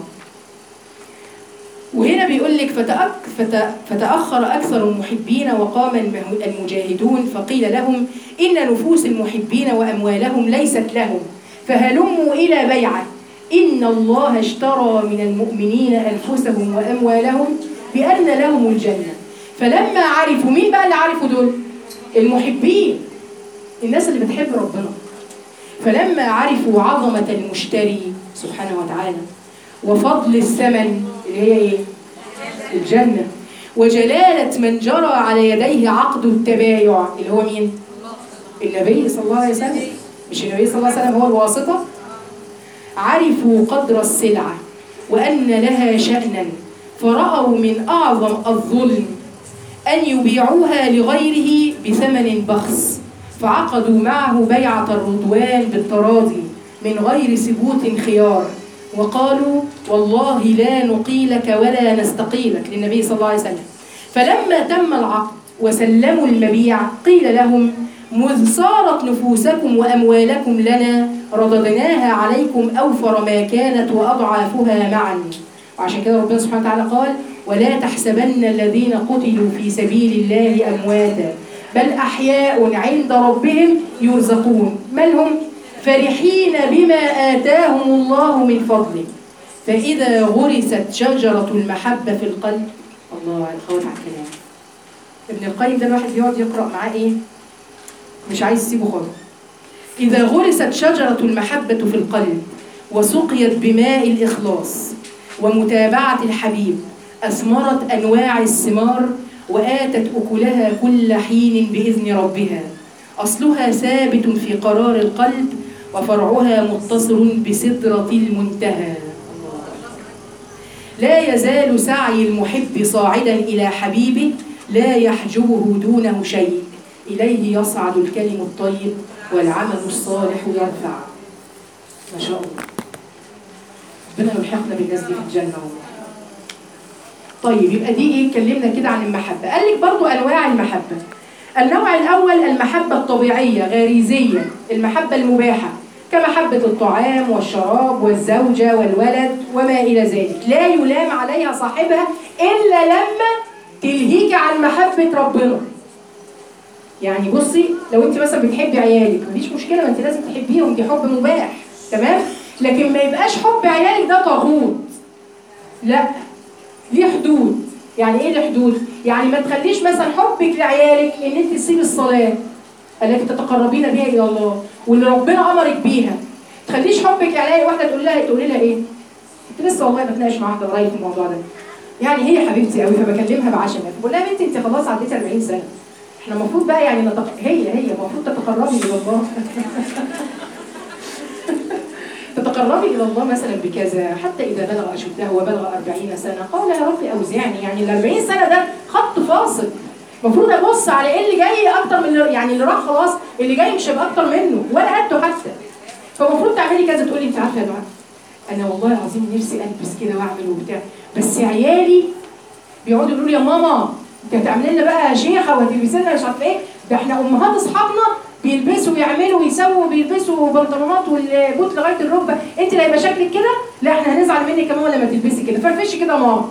وهنا بيقول لك فتأك فت- فتأخر أكثر المحبين وقام المه- المجاهدون فقيل لهم إن نفوس المحبين وأموالهم ليست لهم فهلموا إلى بيعة إن الله اشترى من المؤمنين أنفسهم وأموالهم بأن لهم الجنة فلما عرفوا مين بقى اللي عرفوا دول؟ المحبين الناس اللي بتحب ربنا فلما عرفوا عظمة المشتري سبحانه وتعالى وفضل الثمن اللي هي ايه؟ الجنة وجلالة من جرى على يديه عقد التبايع اللي هو مين؟ النبي صلى الله عليه وسلم مش النبي صلى الله عليه وسلم هو الواسطة عرفوا قدر السلعة وأن لها شأنا فرأوا من أعظم الظلم أن يبيعوها لغيره بثمن بخس فعقدوا معه بيعة الرضوان بالتراضي من غير ثبوت خيار وقالوا والله لا نقيلك ولا نستقيلك للنبي صلى الله عليه وسلم فلما تم العقد وسلموا المبيع قيل لهم مذ صارت نفوسكم وأموالكم لنا رددناها عليكم أوفر ما كانت وأضعافها معا وعشان كده ربنا سبحانه وتعالى قال ولا تحسبن الذين قتلوا في سبيل الله أمواتا بل أحياء عند ربهم يرزقون ما هم فرحين بما آتاهم الله من فضله فإذا غرست شجرة المحبة في القلب الله على الخوات على الكلام ابن القيم ده الواحد بيقعد يقرأ معاه إيه مش عايز يسيبه خالص إذا غرست شجرة المحبة في القلب وسقيت بماء الإخلاص ومتابعة الحبيب أثمرت أنواع الثمار وآتت أكلها كل حين بإذن ربها أصلها ثابت في قرار القلب وفرعها متصل بسدرة المنتهى لا يزال سعي المحب صاعدا إلى حبيبه لا يحجبه دونه شيء إليه يصعد الكلم الطيب والعمل الصالح يرفع ما شاء الله ربنا يلحقنا بالناس دي في الجنة والله طيب يبقى دي ايه اتكلمنا كده عن المحبة قال لك برضو أنواع المحبة النوع الأول المحبة الطبيعية غريزية المحبة المباحة كمحبة الطعام والشراب والزوجة والولد وما إلى ذلك لا يلام عليها صاحبها إلا لما تلهيك عن محبة ربنا يعني بصي لو انت مثلا بتحبي عيالك مفيش مشكله ما انت لازم تحبيهم دي حب مباح تمام لكن ما يبقاش حب عيالك ده طاغوت لا ليه حدود يعني ايه ليه حدود يعني ما تخليش مثلا حبك لعيالك ان انت تسيبي الصلاه التي تتقربين بها الى الله واللي ربنا امرك بيها تخليش حبك لعيالك واحده تقول لها تقولي لها ايه كنت لسه والله بتناقش مع واحده قريب في الموضوع ده يعني هي حبيبتي قوي فبكلمها بعشمها بقول لها يا بنتي انت خلاص عديتي 40 سنه احنا المفروض بقى يعني نتق... هي هي المفروض تتقربي الى الله تتقربي الى الله مثلا بكذا حتى اذا بلغ اشده وبلغ 40 سنه قال يا رب اوزعني يعني ال 40 سنه ده خط فاصل المفروض ابص على ايه اللي جاي اكتر من اللي يعني اللي راح خلاص اللي جاي مش هيبقى اكتر منه ولا قده حتى فالمفروض تعملي كذا تقولي انت عارفه يا دعاء انا والله العظيم نفسي البس كده واعمل وبتاع بس عيالي بيقعدوا يقولوا لي يا ماما انت هتعملي لنا بقى شيخه وهتلبسي لنا مش عارفه ايه ده احنا امهات اصحابنا بيلبسوا ويعملوا ويسووا بيلبسوا بنطلونات والبوت لغايه الركبه انت اللي هيبقى شكلك كده لا احنا هنزعل منك كمان لما تلبسي كده فرفشي كده يا ماما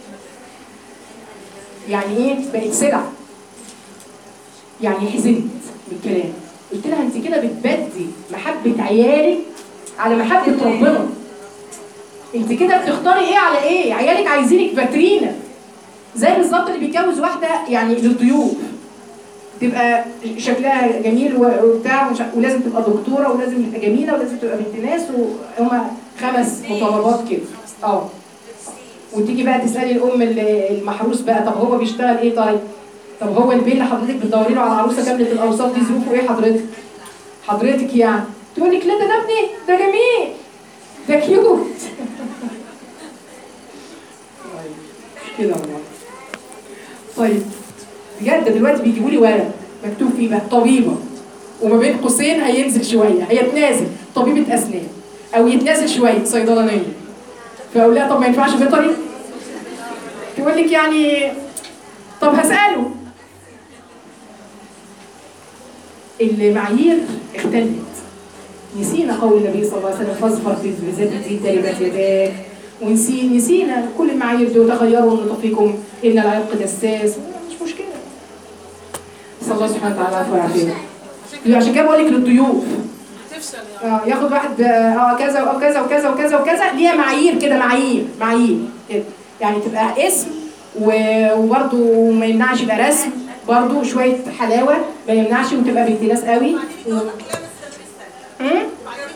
يعني ايه بقت سلعه يعني حزنت بالكلام قلت لها انت كده بتبدي محبه عيالك على محبه ربنا انت كده بتختاري ايه على ايه عيالك عايزينك فاترينا زي بالظبط اللي بيتجوز واحده يعني للضيوف تبقى شكلها جميل وبتاع ومش عارف- ولازم تبقى دكتوره ولازم تبقى جميله ولازم تبقى بنت ناس وهم خمس مطالبات كده اه وتيجي بقى تسالي الام ال- المحروس بقى طب هو بيشتغل ايه طيب؟ طب هو البيه اللي حضرتك بتدوري له على عروسه كامله الاوصاف دي ظروفه ايه حضرتك؟ حضرتك يعني تقول لك لا ده ده ابني ده جميل ده كيوت كده والله طيب بجد دلوقتي بيجيبوا لي ورق مكتوب فيه بقى طبيبه وما بين قوسين هينزل شويه هيتنازل طبيبه اسنان او يتنازل شويه صيدلانيه فاقول لها طب ما ينفعش بيطري تقول لك يعني طب هساله المعايير اختلت نسينا قول النبي صلى الله عليه وسلم فاظفر بذات الدين تربت يداك ونسينا نسينا كل المعايير دي وتغيروا نطفكم ان العرق دساس مش مشكله صلى الله سبحانه وتعالى العفو والعافيه عشان كده بقول لك للضيوف تفشل يعني اه ياخد واحد اه كذا او كذا وكذا وكذا وكذا ليها معايير كده معايير معايير كده يعني تبقى اسم و- وبرده ما يمنعش يبقى رسم برضه شويه حلاوه ما يمنعش وتبقى بنت ناس قوي مم؟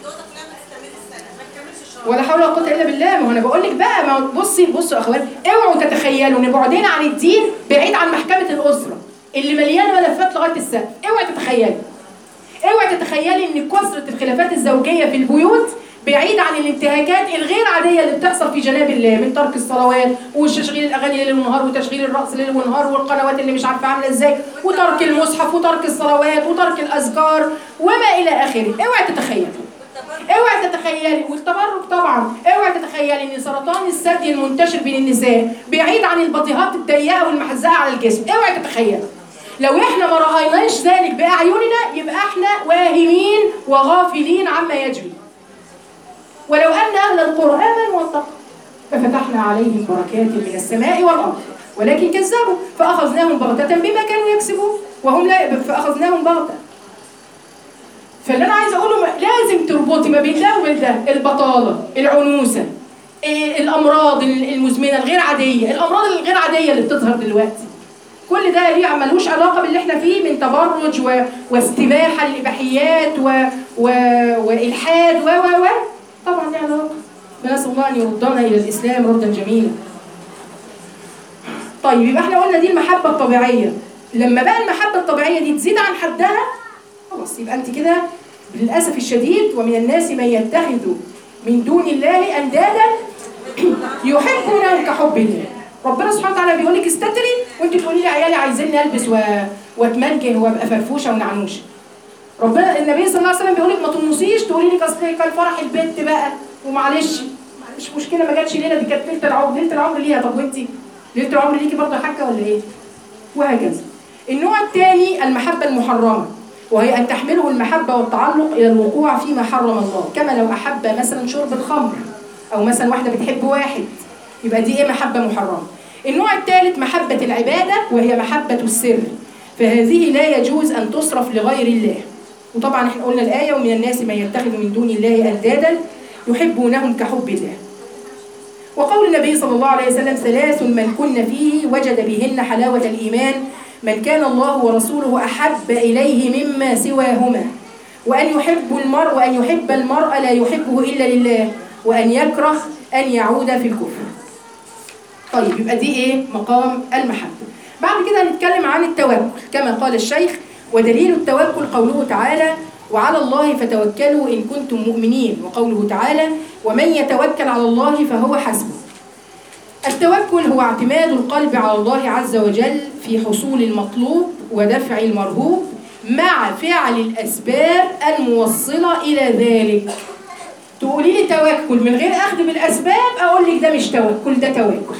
ولا حول ولا قوه الا بالله ما هو انا بقول لك بقى ما هو بصي بصوا يا اخوات اوعوا تتخيلوا ان بعدين عن الدين بعيد عن محكمه الاسره اللي مليانه ملفات لغايه السقف اوعي تتخيلي اوعي تتخيلي ان كثره الخلافات الزوجيه في البيوت بعيد عن الانتهاكات الغير عاديه اللي بتحصل في جناب الله من ترك الصلوات وتشغيل الاغاني ليل ونهار وتشغيل الرقص ليل ونهار والقنوات اللي مش عارفه عامله ازاي وترك المصحف وترك الصلوات وترك الاذكار وما الى اخره اوعي تتخيلي اوعي تتخيلي والتبرك طبعا اوعي تتخيلي ان سرطان الثدي المنتشر بين النساء بعيد عن البطيهات الضيقه والمحزقه على الجسم اوعي تتخيلي لو احنا ما رايناش ذلك باعيننا يبقى احنا واهمين وغافلين عما يجري ولو ان اهل القرى امنوا واتقوا ففتحنا عليهم بركات من السماء والارض ولكن كذبوا فاخذناهم بغته بما كانوا يكسبون وهم لا فاخذناهم بغته فاللي انا عايزه اقوله ما- لازم تربطي ما بين ده وبين ده البطاله العنوسه إيه، الامراض المزمنه الغير عاديه الامراض الغير عاديه اللي بتظهر دلوقتي كل ده ليه ملوش علاقه باللي احنا فيه من تبرج و... واستباحه للاباحيات و... و... والحاد و و و طبعا ليه علاقه فنسال الله ان يردنا الى الاسلام ردا جميلا طيب يبقى احنا قلنا دي المحبه الطبيعيه لما بقى المحبه الطبيعيه دي تزيد عن حدها خلاص يبقى انت كده للاسف الشديد ومن الناس من يتخذ من دون الله اندادا يحبونهم كحب الله ربنا سبحانه وتعالى بيقول لك استتري وانت تقولي لي عيالي عايزيني البس و... واتمنكن وابقى فرفوشه ونعنوشه ربنا النبي صلى الله عليه وسلم بيقول لك ما تنصيش تقولي لك اصل كان فرح البنت بقى ومعلش مش مشكله ما جاتش ليله دي كانت ليله العمر ليله العمر ليها طب وانت ليله العمر ليكي برضه حكه ولا ايه؟ وهكذا النوع الثاني المحبه المحرمه وهي ان تحمله المحبه والتعلق الى الوقوع فيما حرم الله كما لو احب مثلا شرب الخمر او مثلا واحده بتحب واحد يبقى دي ايه محبه محرمه النوع الثالث محبه العباده وهي محبه السر فهذه لا يجوز ان تصرف لغير الله وطبعا احنا قلنا الايه ومن الناس من يتخذ من دون الله اندادا يحبونهم كحب الله وقول النبي صلى الله عليه وسلم ثلاث من كن فيه وجد بهن حلاوة الإيمان من كان الله ورسوله أحب إليه مما سواهما وأن يحب المرء وأن يحب المرء لا يحبه إلا لله وأن يكره أن يعود في الكفر طيب يبقى دي إيه مقام المحبة بعد كده هنتكلم عن التوكل كما قال الشيخ ودليل التوكل قوله تعالى وعلى الله فتوكلوا إن كنتم مؤمنين وقوله تعالى ومن يتوكل على الله فهو حسبه التوكل هو اعتماد القلب على الله عز وجل في حصول المطلوب ودفع المرهوب مع فعل الأسباب الموصلة إلى ذلك تقولي لي توكل من غير أخذ بالأسباب أقول لك ده مش توكل ده توكل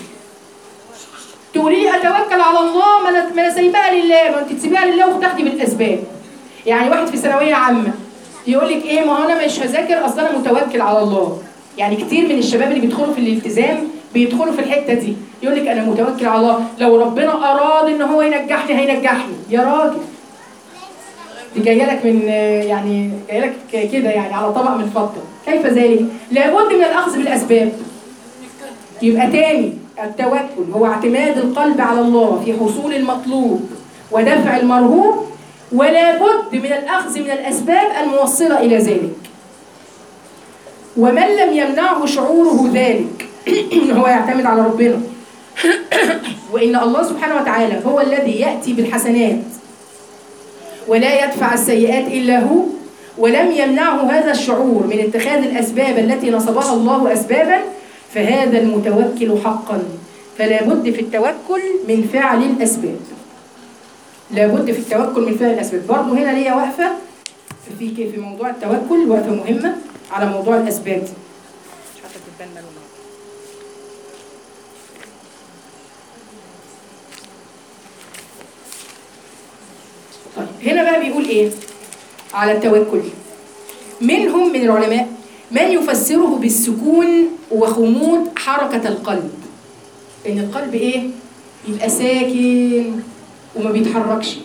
تقولي لي أتوكل على الله ما أنا ما أنا سايباها لله ما أنت تسيبيها لله وتاخدي بالأسباب يعني واحد في ثانوية عامة يقول لك إيه ما هو أنا مش هذاكر أصل أنا متوكل على الله يعني كتير من الشباب اللي بيدخلوا في الالتزام بيدخلوا في الحته دي يقول لك انا متوكل على الله لو ربنا اراد ان هو ينجحني هينجحني يا راجل دي جايه لك من يعني جايه لك كده يعني على طبق من فضه كيف ذلك لابد من الاخذ بالاسباب يبقى تاني التوكل هو اعتماد القلب على الله في حصول المطلوب ودفع المرهوب ولا بد من الاخذ من الاسباب الموصله الى ذلك ومن لم يمنعه شعوره ذلك ان هو يعتمد على ربنا وان الله سبحانه وتعالى هو الذي ياتي بالحسنات ولا يدفع السيئات الا هو ولم يمنعه هذا الشعور من اتخاذ الاسباب التي نصبها الله اسبابا فهذا المتوكل حقا فلا بد في التوكل من فعل الاسباب لابد في التوكل من فعل الاسباب برضه هنا ليا واقفه في كيف في موضوع التوكل وقفه مهمه على موضوع الاسباب دي مش عارفه تبان ماله النهارده. طيب هنا بقى بيقول ايه على التوكل منهم من العلماء من يفسره بالسكون وخمود حركة القلب ان القلب ايه يبقى ساكن وما بيتحركش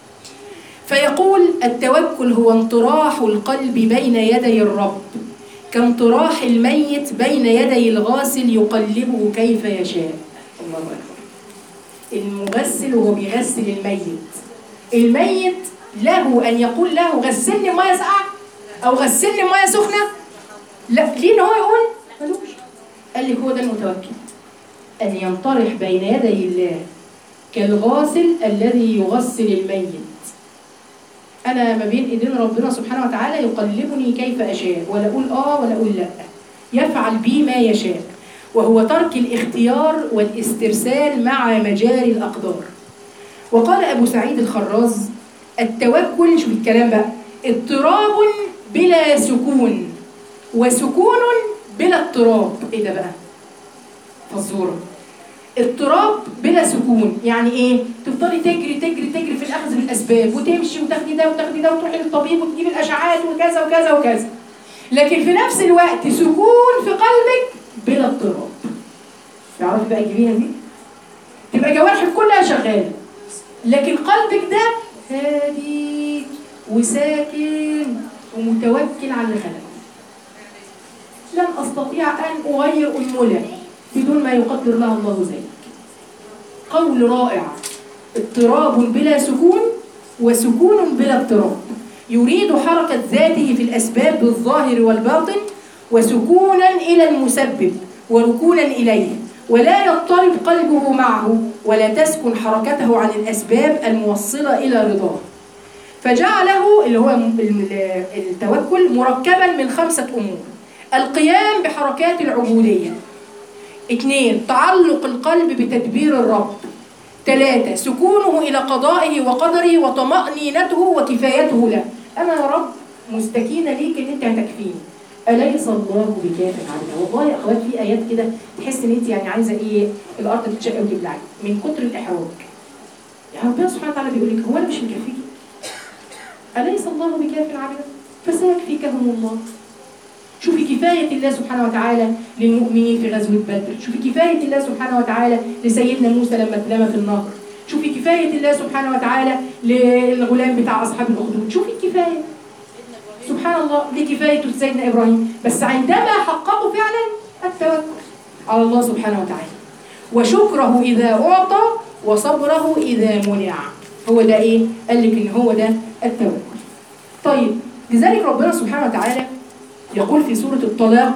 فيقول التوكل هو انطراح القلب بين يدي الرب كانطراح الميت بين يدي الغاسل يقلبه كيف يشاء الله أكبر المغسل وهو بيغسل الميت الميت له أن يقول له غسلني مية ساقعة أو غسلني مية سخنة لا ليه إن هو يقول ملوش قال لك هو ده المتوكل أن ينطرح بين يدي الله كالغاسل الذي يغسل الميت أنا ما بين إيدين ربنا سبحانه وتعالى يقلبني كيف أشاء ولا أقول آه ولا أقول لأ يفعل بي ما يشاء وهو ترك الاختيار والاسترسال مع مجاري الأقدار وقال أبو سعيد الخراز التوكل شوف الكلام بقى اضطراب بلا سكون وسكون بلا اضطراب ايه ده بقى فزوره اضطراب بلا سكون يعني ايه تفضلي تجري تجري تجري في الاخذ بالاسباب وتمشي وتاخدي ده وتاخدي ده وتروحي للطبيب وتجيبي الاشعاعات وكذا وكذا وكذا لكن في نفس الوقت سكون في قلبك بلا اضطراب تعرفي بقى تجيبيها دي تبقى جوارحك كلها شغاله لكن قلبك ده هادي وساكن ومتوكل على اللي خلقه لن استطيع ان اغير انمله بدون ما يقدر له الله ذلك قول رائع اضطراب بلا سكون وسكون بلا اضطراب يريد حركة ذاته في الأسباب بالظاهر والباطن وسكونا إلى المسبب وركونا إليه ولا يضطرب قلبه معه ولا تسكن حركته عن الأسباب الموصلة إلى رضاه فجعله اللي هو ال- التوكل مركبا من خمسة أمور القيام بحركات العبودية اثنين تعلق القلب بتدبير الرب ثلاثة سكونه إلى قضائه وقدره وطمأنينته وكفايته له أنا يا رب مستكينة ليك إن أنت هتكفيني أليس الله بكاف عبده والله يا أخوات في آيات كده تحس إن أنت يعني عايزة إيه الأرض تتشق وتبلعك من كتر الإحراج يعني ربنا سبحانه وتعالى بيقول لك هو أنا مش مكفيكي أليس الله بكاف عبده فسيكفيكهم الله شوفي كفاية الله سبحانه وتعالى للمؤمنين في غزوة بدر شوفي كفاية الله سبحانه وتعالى لسيدنا موسى لما اترمى في النهر شوفي كفاية الله سبحانه وتعالى للغلام بتاع أصحاب الأخدود شوفي الكفاية سبحان الله دي كفاية سيدنا إبراهيم بس عندما حققوا فعلا التوكل على الله سبحانه وتعالى وشكره إذا أعطى وصبره إذا منع هو ده إيه؟ قال لك إن هو ده التوكل طيب لذلك ربنا سبحانه وتعالى يقول في سورة الطلاق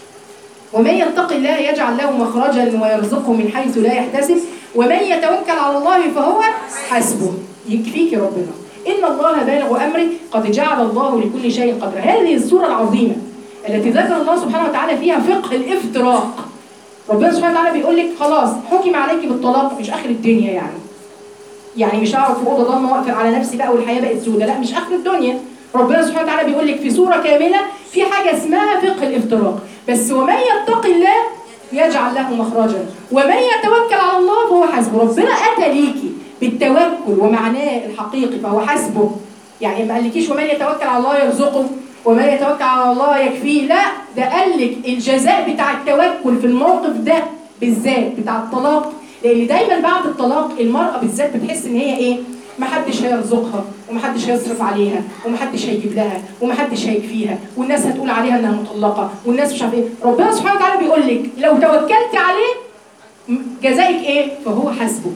ومن يتق الله يجعل له مخرجا ويرزقه من حيث لا يحتسب ومن يتوكل على الله فهو حسبه يكفيك يا ربنا إن الله بالغ أمره قد جعل الله لكل شيء قدرا هذه السورة العظيمة التي ذكر الله سبحانه وتعالى فيها فقه الافتراق ربنا سبحانه وتعالى بيقول لك خلاص حكم عليك بالطلاق مش آخر الدنيا يعني يعني مش هقعد في اوضه ضلمه واقفل على نفسي بقى والحياه بقت سودة لا مش اخر الدنيا ربنا سبحانه وتعالى بيقول لك في سوره كامله في حاجه اسمها فقه الافتراق بس ومن يتق الله يجعل له مخرجا ومن يتوكل على الله فهو حسبه ربنا اتى ليكي بالتوكل ومعناه الحقيقي فهو حسبه يعني ما قالكيش ومن يتوكل على الله يرزقه ومن يتوكل على الله يكفيه لا ده قال لك الجزاء بتاع التوكل في الموقف ده بالذات بتاع الطلاق لان دايما بعد الطلاق المراه بالذات بتحس ان هي ايه محدش هيرزقها ومحدش هيصرف عليها ومحدش هيجيب لها ومحدش هيكفيها والناس هتقول عليها انها مطلقه والناس مش عارف ايه ربنا سبحانه وتعالى بيقول لك لو توكلت عليه م- جزائك ايه فهو حسبك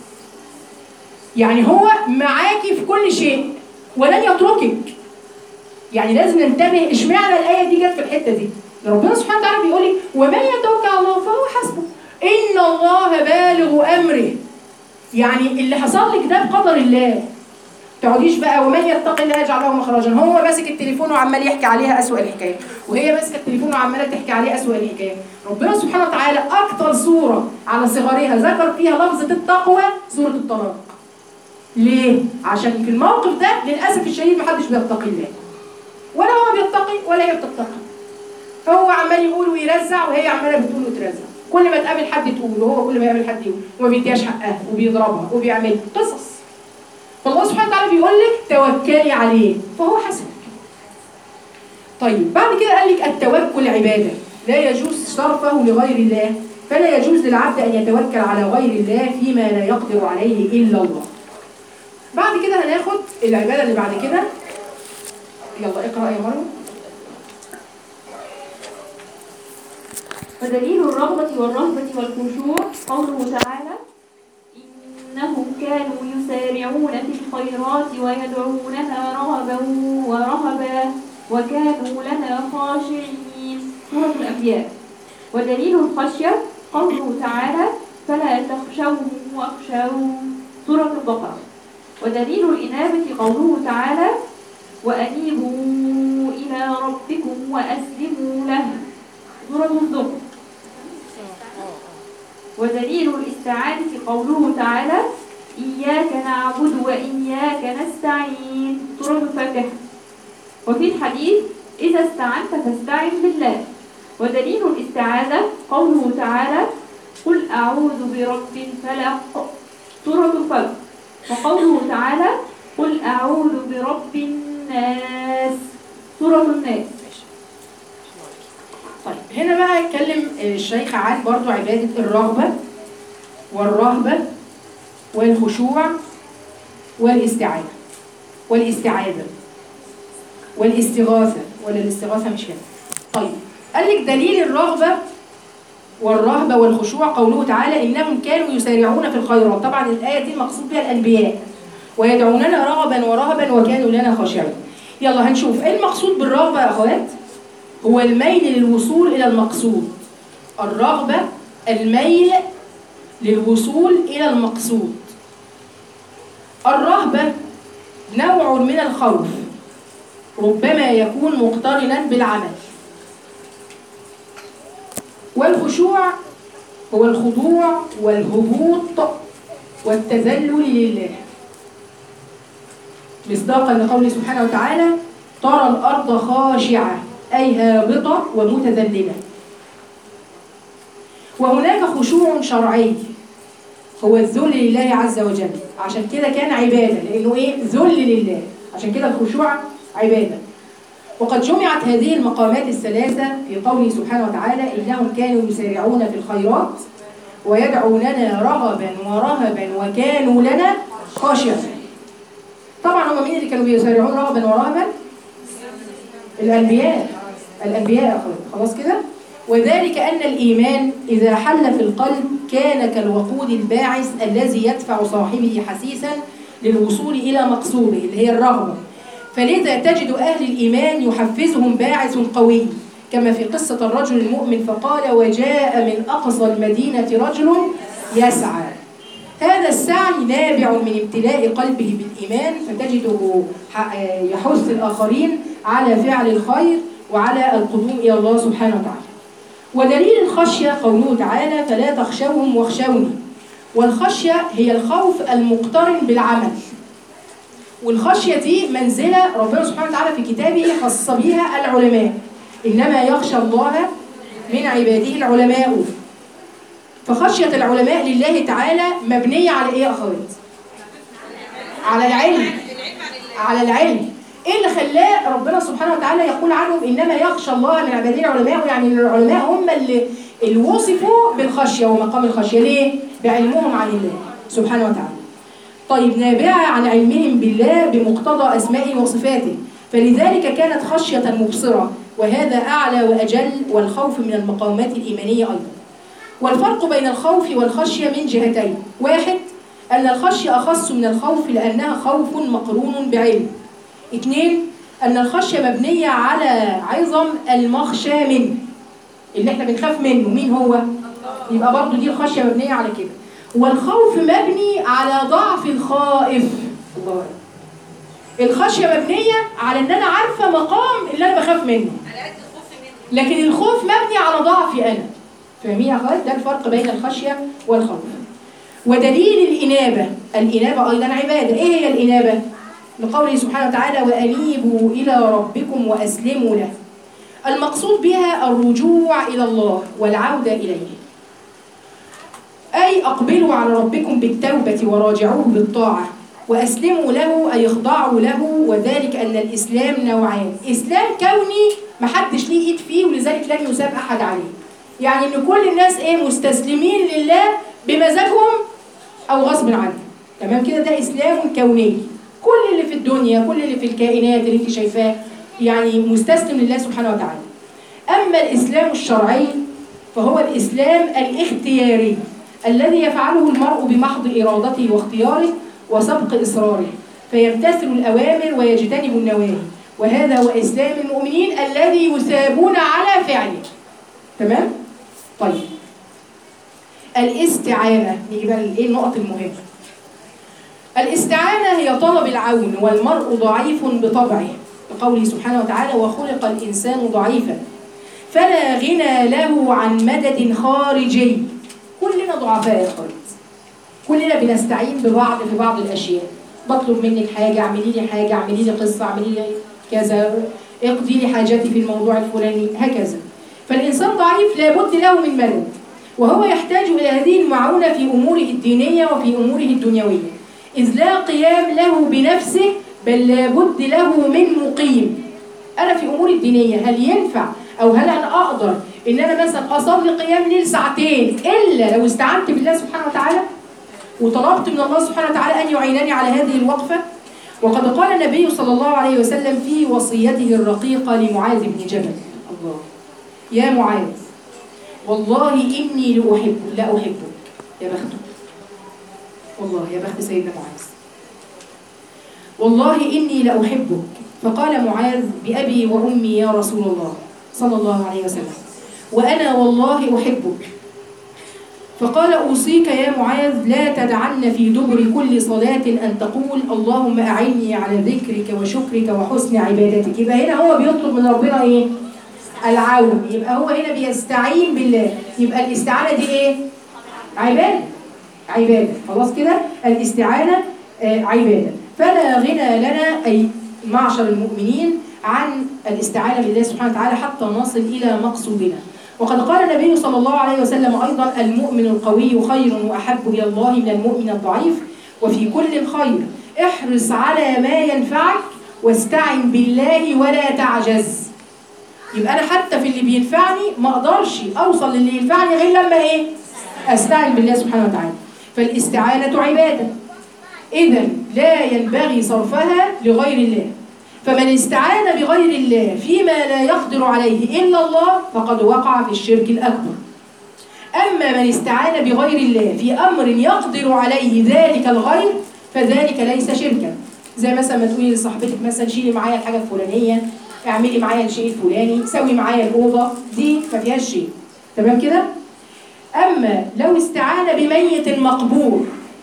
يعني هو معاكي في كل شيء ولن يتركك يعني لازم ننتبه اشمعنى الايه دي جت في الحته دي ربنا سبحانه وتعالى بيقول لك ومن يتوكل على الله فهو حسبه ان الله بالغ امره يعني اللي حصل لك ده بقدر الله تقعديش بقى ومن يتق الله يجعل له مخرجا هو ماسك التليفون وعمال يحكي عليها اسوء الحكايه وهي ماسكه التليفون وعماله تحكي عليه اسوء الحكايه ربنا سبحانه وتعالى اكتر سوره على صغرها ذكر فيها لفظه التقوى سوره الطلاق ليه؟ عشان في الموقف ده للاسف الشديد محدش بيتقي الله ولا هو بيتقي ولا هي بتتقي هو عمال يقول ويرزع وهي عماله بتقول وترزع كل ما تقابل حد تقول وهو كل ما يقابل حد يقول وما بيديهاش حقها وبيضربها وبيعمل قصص فالله سبحانه وتعالى بيقول لك توكلي عليه فهو حسبك طيب بعد كده قال لك التوكل عباده لا يجوز صرفه لغير الله فلا يجوز للعبد ان يتوكل على غير الله فيما لا يقدر عليه الا الله بعد كده هناخد العباده اللي بعد كده يلا اقرا يا مريم ودليل الرغبة والرهبة والخشوع قوله تعالى إنهم كانوا يسارعون في الخيرات ويدعوننا رغبا ورهبا وكانوا لنا خاشعين سورة الأنبياء ودليل الخشية قوله تعالى فلا تخشوهم واخشون سورة البقرة ودليل الإنابة قوله تعالى وأنيبوا إلى ربكم وأسلموا له سورة الزمر ودليل الاستعانة قوله تعالى إياك نعبد وإياك نستعين سورة الفاتحة وفي الحديث إذا استعنت فاستعن بالله ودليل الاستعاذة قوله تعالى قل أعوذ برب الفلق سورة الفلق وقوله تعالى قل أعوذ برب الناس سورة الناس طيب هنا بقى يتكلم الشيخ عن برضو عبادة الرغبة والرهبة والخشوع والاستعانة والاستعاذة والاستغاثة ولا الاستغاثة مش هنا طيب قال لك دليل الرغبة والرهبة والخشوع قوله تعالى إنهم كانوا يسارعون في الخيرات طبعا الآية دي المقصود بها الأنبياء ويدعوننا رغبا ورهبا وكانوا لنا خاشعين يلا هنشوف ايه المقصود بالرغبة يا أخوات هو الميل للوصول إلى المقصود الرغبة الميل للوصول إلى المقصود الرهبة نوع من الخوف ربما يكون مقترنا بالعمل والخشوع هو الخضوع والهبوط والتذلل لله مصداقا لقوله سبحانه وتعالى ترى الأرض خاشعة أي هابطة ومتذللة وهناك خشوع شرعي هو الذل لله عز وجل عشان كده كان عبادة لأنه إيه ذل لله عشان كده الخشوع عبادة وقد جمعت هذه المقامات الثلاثة في قوله سبحانه وتعالى إنهم كانوا يسارعون في الخيرات ويدعوننا رغبا ورهبا وكانوا لنا خاشعين طبعا هم مين اللي كانوا بيسارعون رغبا ورهبا الأنبياء الأنبياء يا أخوات خلاص كده وذلك أن الإيمان إذا حل في القلب كان كالوقود الباعث الذي يدفع صاحبه حسيسا للوصول إلى مقصوده اللي هي الرغبة فلذا تجد أهل الإيمان يحفزهم باعث قوي كما في قصة الرجل المؤمن فقال وجاء من أقصى المدينة رجل يسعى هذا السعي نابع من امتلاء قلبه بالإيمان فتجده يحث الآخرين على فعل الخير وعلى القدوم إلى الله سبحانه وتعالى ودليل الخشية قوله تعالى فلا تخشوهم واخشوني والخشية هي الخوف المقترن بالعمل والخشية دي منزلة ربنا سبحانه وتعالى في كتابه خص بها العلماء إنما يخشى الله من عباده العلماء فخشية العلماء لله تعالى مبنية على إيه يا أخوات؟ على العلم على العلم ايه اللي خلاه ربنا سبحانه وتعالى يقول عنهم انما يخشى الله من عباده العلماء يعني العلماء هم اللي اللي وصفوا بالخشيه ومقام الخشيه ليه؟ بعلمهم عن الله سبحانه وتعالى. طيب نابعه عن علمهم بالله بمقتضى اسمائه وصفاته فلذلك كانت خشيه مبصره وهذا اعلى واجل والخوف من المقامات الايمانيه ايضا. والفرق بين الخوف والخشيه من جهتين، واحد ان الخشيه اخص من الخوف لانها خوف مقرون بعلم. اثنين ان الخشيه مبنيه على عظم المخشى منه اللي احنا بنخاف منه مين هو يبقى برضو دي الخشيه مبنيه على كده والخوف مبني على ضعف الخائف الله أكبر. الخشيه مبنيه على ان انا عارفه مقام اللي انا بخاف منه على قد الخوف منه لكن الخوف مبني على ضعفي انا فاهمين يا اخوات ده الفرق بين الخشيه والخوف ودليل الإنابة الإنابة أيضا عبادة إيه هي الإنابة؟ لقوله سبحانه وتعالى وأنيبوا إلى ربكم وأسلموا له المقصود بها الرجوع إلى الله والعودة إليه أي أقبلوا على ربكم بالتوبة وراجعوه بالطاعة وأسلموا له أي اخضعوا له وذلك أن الإسلام نوعان إسلام كوني محدش ليه إيد فيه ولذلك لن يساب أحد عليه يعني إن كل الناس إيه مستسلمين لله بمزاجهم أو غصب عنهم تمام كده ده إسلام كوني كل اللي في الدنيا كل اللي في الكائنات اللي انت شايفاه يعني مستسلم لله سبحانه وتعالى أما الإسلام الشرعي فهو الإسلام الاختياري الذي يفعله المرء بمحض إرادته واختياره وسبق إصراره فيمتثل الأوامر ويجتنب النواهي وهذا هو إسلام المؤمنين الذي يثابون على فعله تمام؟ طيب الاستعانة نيجي بقى لإيه النقط المهمة الاستعانة هي طلب العون والمرء ضعيف بطبعه بقوله سبحانه وتعالى وخلق الإنسان ضعيفا فلا غنى له عن مدد خارجي كلنا ضعفاء يا اخوات كلنا بنستعين ببعض في بعض الاشياء بطلب منك حاجه اعملي لي حاجه اعملي لي قصه اعملي لي كذا اقضي لي حاجاتي في الموضوع الفلاني هكذا فالانسان ضعيف لابد له من مدد وهو يحتاج الى هذه المعونه في اموره الدينيه وفي اموره الدنيويه اذ لا قيام له بنفسه بل لابد له من مقيم انا في اموري الدينيه هل ينفع او هل انا اقدر ان انا مثلا اصلي قيام ليل ساعتين الا لو استعنت بالله سبحانه وتعالى وطلبت من الله سبحانه وتعالى ان يعينني على هذه الوقفه وقد قال النبي صلى الله عليه وسلم في وصيته الرقيقه لمعاذ بن جبل الله يا معاذ والله اني لاحب لا احبك يا بخته والله يا بخت سيدنا معاذ والله اني لاحبك فقال معاذ بابي وامي يا رسول الله صلى الله عليه وسلم وأنا والله أحبك فقال أوصيك يا معاذ لا تدعن في دبر كل صلاة أن تقول اللهم أعني على ذكرك وشكرك وحسن عبادتك يبقى هنا هو بيطلب من ربنا إيه؟ العون يبقى هو هنا بيستعين بالله يبقى الاستعانة دي إيه؟ عبادة عبادة خلاص كده الاستعانة آه عبادة فلا غنى لنا أي معشر المؤمنين عن الاستعانة بالله سبحانه وتعالى حتى نصل إلى مقصودنا وقد قال النبي صلى الله عليه وسلم أيضا المؤمن القوي خير وأحب إلى الله من المؤمن الضعيف وفي كل خير احرص على ما ينفعك واستعن بالله ولا تعجز يبقى أنا حتى في اللي بينفعني ما أقدرش أوصل للي ينفعني غير لما إيه؟ أستعن بالله سبحانه وتعالى فالاستعانة عبادة إذا لا ينبغي صرفها لغير الله فمن استعان بغير الله فيما لا يقدر عليه إلا الله فقد وقع في الشرك الأكبر أما من استعان بغير الله في أمر يقدر عليه ذلك الغير فذلك ليس شركا زي مثلا ما تقولي لصاحبتك مثلا شيلي معايا الحاجة الفلانية اعملي معايا الشيء الفلاني سوي معايا الأوضة دي ما فيهاش شيء تمام كده؟ أما لو استعان بميت مقبور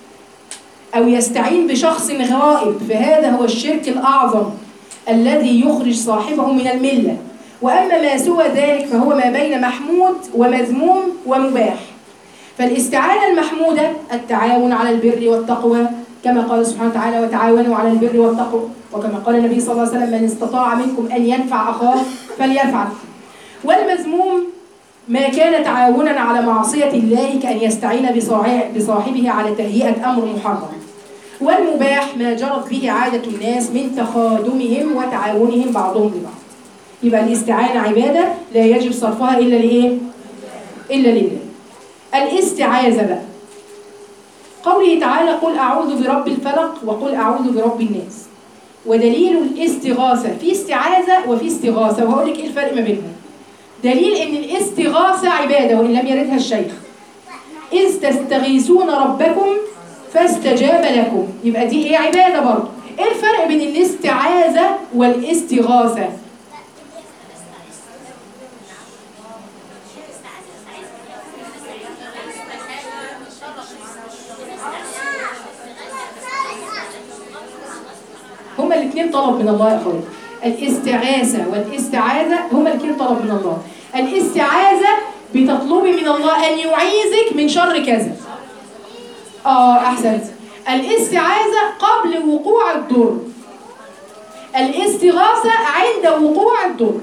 أو يستعين بشخص غائب فهذا هو الشرك الأعظم الذي يخرج صاحبه من الملة وأما ما سوى ذلك فهو ما بين محمود ومذموم ومباح فالاستعانة المحمودة التعاون على البر والتقوى كما قال سبحانه وتعالى وتعاونوا على البر والتقوى وكما قال النبي صلى الله عليه وسلم من استطاع منكم أن ينفع أخاه فليفعل والمذموم ما كان تعاونا على معصية الله كأن يستعين بصاحبه على تهيئة أمر محرم والمباح ما جرت به عادة الناس من تخادمهم وتعاونهم بعضهم لبعض يبقى الاستعانة عبادة لا يجب صرفها إلا لإيه؟ إلا لله الاستعاذة بقى قوله تعالى قل أعوذ برب الفلق وقل أعوذ برب الناس ودليل الاستغاثة في استعاذة وفي استغاثة وهقول لك إيه الفرق ما بينهم دليل إن الاستغاثة عبادة وإن لم يردها الشيخ إذ تستغيثون ربكم فاستجاب لكم يبقى دي ايه عباده برضه ايه الفرق بين الاستعاذه والاستغاثه هما الاثنين طلب من الله يا اخويا الاستغاثه والاستعاذه هما الاثنين طلب من الله الاستعاذه بتطلبي من الله ان يعيذك من شر كذا اه احسنت الاستعاذه قبل وقوع الضر الاستغاثه عند وقوع الضر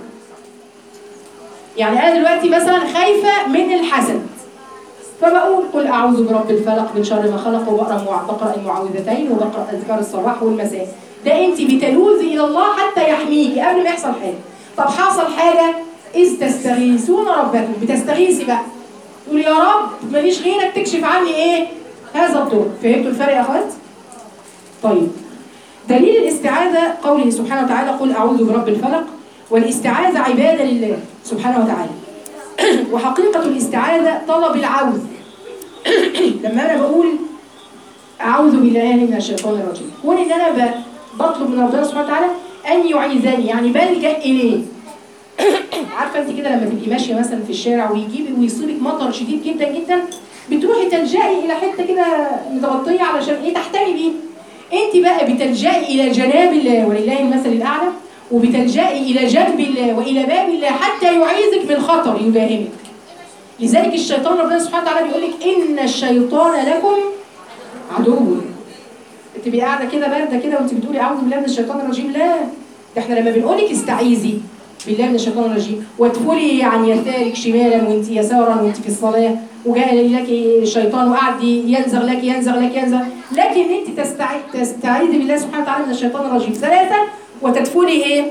يعني انا دلوقتي مثلا خايفه من الحسد فبقول قل اعوذ برب الفلق من شر ما خلق وبقرا مع- بقرا المعوذتين وبقرا اذكار الصباح والمساء ده انت بتلوذي الى الله حتى يحميكي قبل ما يحصل حاجه طب حصل حاجه اذ تستغيثون ربكم بتستغيثي بقى تقول يا رب ماليش غيرك تكشف عني ايه هذا الضر فهمتوا الفرق يا اخوات طيب دليل الاستعاذة قوله سبحانه وتعالى قل أعوذ برب الفلق والاستعاذة عبادة لله سبحانه وتعالى وحقيقة الاستعاذة طلب العوذ لما أنا بقول أعوذ بالله من الشيطان الرجيم هو إن أنا ب- بطلب من ربنا سبحانه وتعالى أن يعيذني يعني بلجأ إليه عارفة أنت كده لما تبقي ماشية مثلا في الشارع ويجيب ويصيبك مطر شديد جدا جدا بتروحي تلجئي إلى حتة كده متغطية علشان إيه تحتمي بيه انت بقى بتلجئي الى جناب الله ولله المثل الاعلى وبتلجئي الى جنب الله والى باب الله حتى يعيذك من خطر يداهمك لذلك الشيطان ربنا سبحانه وتعالى بيقول لك ان الشيطان لكم عدو تبقي قاعده كده بارده كده وانت بتقولي اعوذ بالله من الشيطان الرجيم لا ده احنا لما بنقول لك استعيذي بالله من الشيطان الرجيم وادخلي عن يسارك شمالا وانت يسارا وانت في الصلاه وجاء لك الشيطان وقعد ينزغ لك ينزغ لك ينزغ لكن انت تستعيذ تستعيذي بالله سبحانه وتعالى من الشيطان الرجيم ثلاثه وتدخلي ايه؟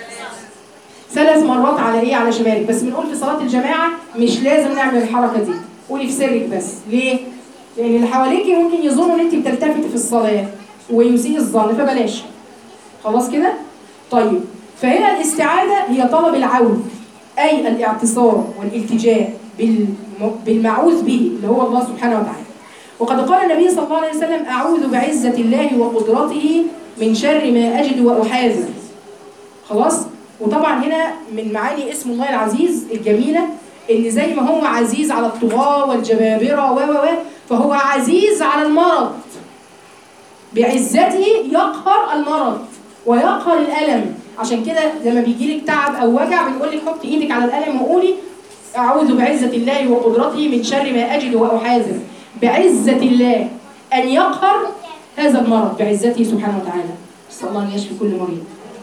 ثلاث مرات على ايه؟ على شمالك بس بنقول في صلاه الجماعه مش لازم نعمل الحركه دي قولي في سرك بس ليه؟ لان اللي حواليكي ممكن يظنوا ان انت بتلتفتي في الصلاه ويسيء الظن فبلاش خلاص كده؟ طيب فهنا الاستعاذة هي طلب العون أي الاعتصام والالتجاء بالم- بالمعوذ به اللي هو الله سبحانه وتعالى وقد قال النبي صلى الله عليه وسلم أعوذ بعزة الله وقدرته من شر ما أجد وأحاذر خلاص وطبعا هنا من معاني اسم الله العزيز الجميلة إن زي ما هو عزيز على الطغاة والجبابرة و و و فهو عزيز على المرض بعزته يقهر المرض ويقهر الألم عشان كده لما بيجي لك تعب أو وجع بنقول لك حط إيدك على الألم وقولي أعوذ بعزة الله وقدرته من شر ما أجد وأحاذر بعزة الله أن يقهر هذا المرض بعزته سبحانه وتعالى نسأل الله أن يشفي كل مريض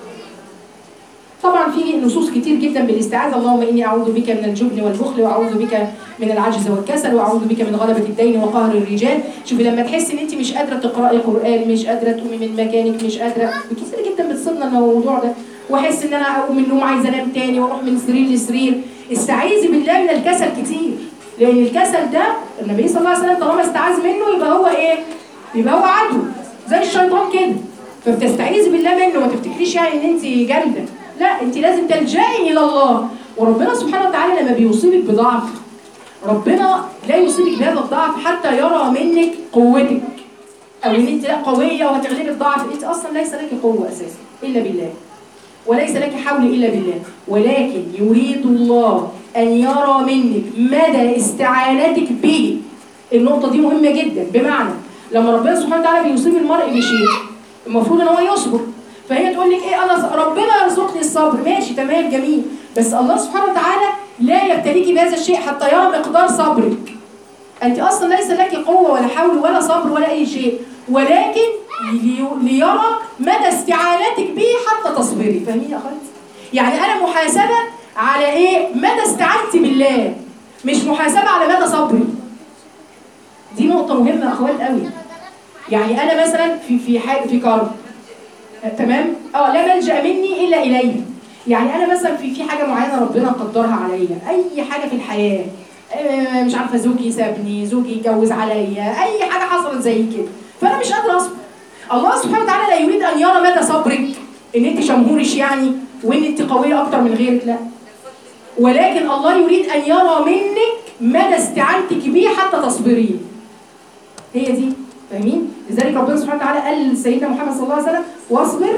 طبعا في نصوص كتير جدا بالاستعاذة اللهم إني أعوذ بك من الجبن والبخل وأعوذ بك من العجز والكسل وأعوذ بك من غلبة الدين وقهر الرجال شوفي لما تحسي إن أنت مش قادرة تقرأي قرآن مش قادرة تقومي من مكانك مش قادرة كتير جدا بتصيبنا الموضوع ده واحس ان انا اقوم من النوم عايزه انام تاني واروح من سرير لسرير استعيذي بالله من الكسل كتير لان الكسل ده النبي صلى الله عليه وسلم طالما استعاذ منه يبقى هو ايه يبقى هو عدو زي الشيطان كده فبتستعيذي بالله منه ما تفتكريش يعني ان انت جامده لا انت لازم تلجئي الى الله وربنا سبحانه وتعالى لما بيصيبك بضعف ربنا لا يصيبك بهذا الضعف حتى يرى منك قوتك او ان انت لا قويه وهتغلبي الضعف انت اصلا ليس لك قوه اساسا الا بالله وليس لك حول الا بالله ولكن يريد الله ان يرى منك مدى استعانتك به النقطه دي مهمه جدا بمعنى لما ربنا سبحانه وتعالى بيصيب المرء بشيء المفروض ان هو يصبر فهي تقول لك ايه انا ص- ربنا يرزقني الصبر ماشي تمام جميل بس الله سبحانه وتعالى لا يبتليكي بهذا الشيء حتى يرى مقدار صبرك انت اصلا ليس لك قوه ولا حول ولا صبر ولا اي شيء ولكن لي- ليرى مدى استعانتك به حتى تصبري فاهمين يا اخواتي يعني انا محاسبه على ايه مدى استعانتي بالله مش محاسبه على مدى صبري دي نقطه مهمه يا اخوات قوي يعني انا مثلا في في حاجه في كرب آه، تمام اه لا ملجا مني الا اليه يعني انا مثلا في في حاجه معينه ربنا قدرها عليا اي حاجه في الحياه آه، مش عارفه زوجي سابني زوجي اتجوز عليا اي حاجه حصلت زي كده فانا مش قادره اصبر الله سبحانه وتعالى لا يريد ان يرى مدى صبرك ان انت شمهورش يعني وان انت قويه اكتر من غيرك لا ولكن الله يريد ان يرى منك مدى استعانتك به حتى تصبري هي دي فاهمين لذلك ربنا سبحانه وتعالى قال لسيدنا محمد صلى الله عليه وسلم واصبر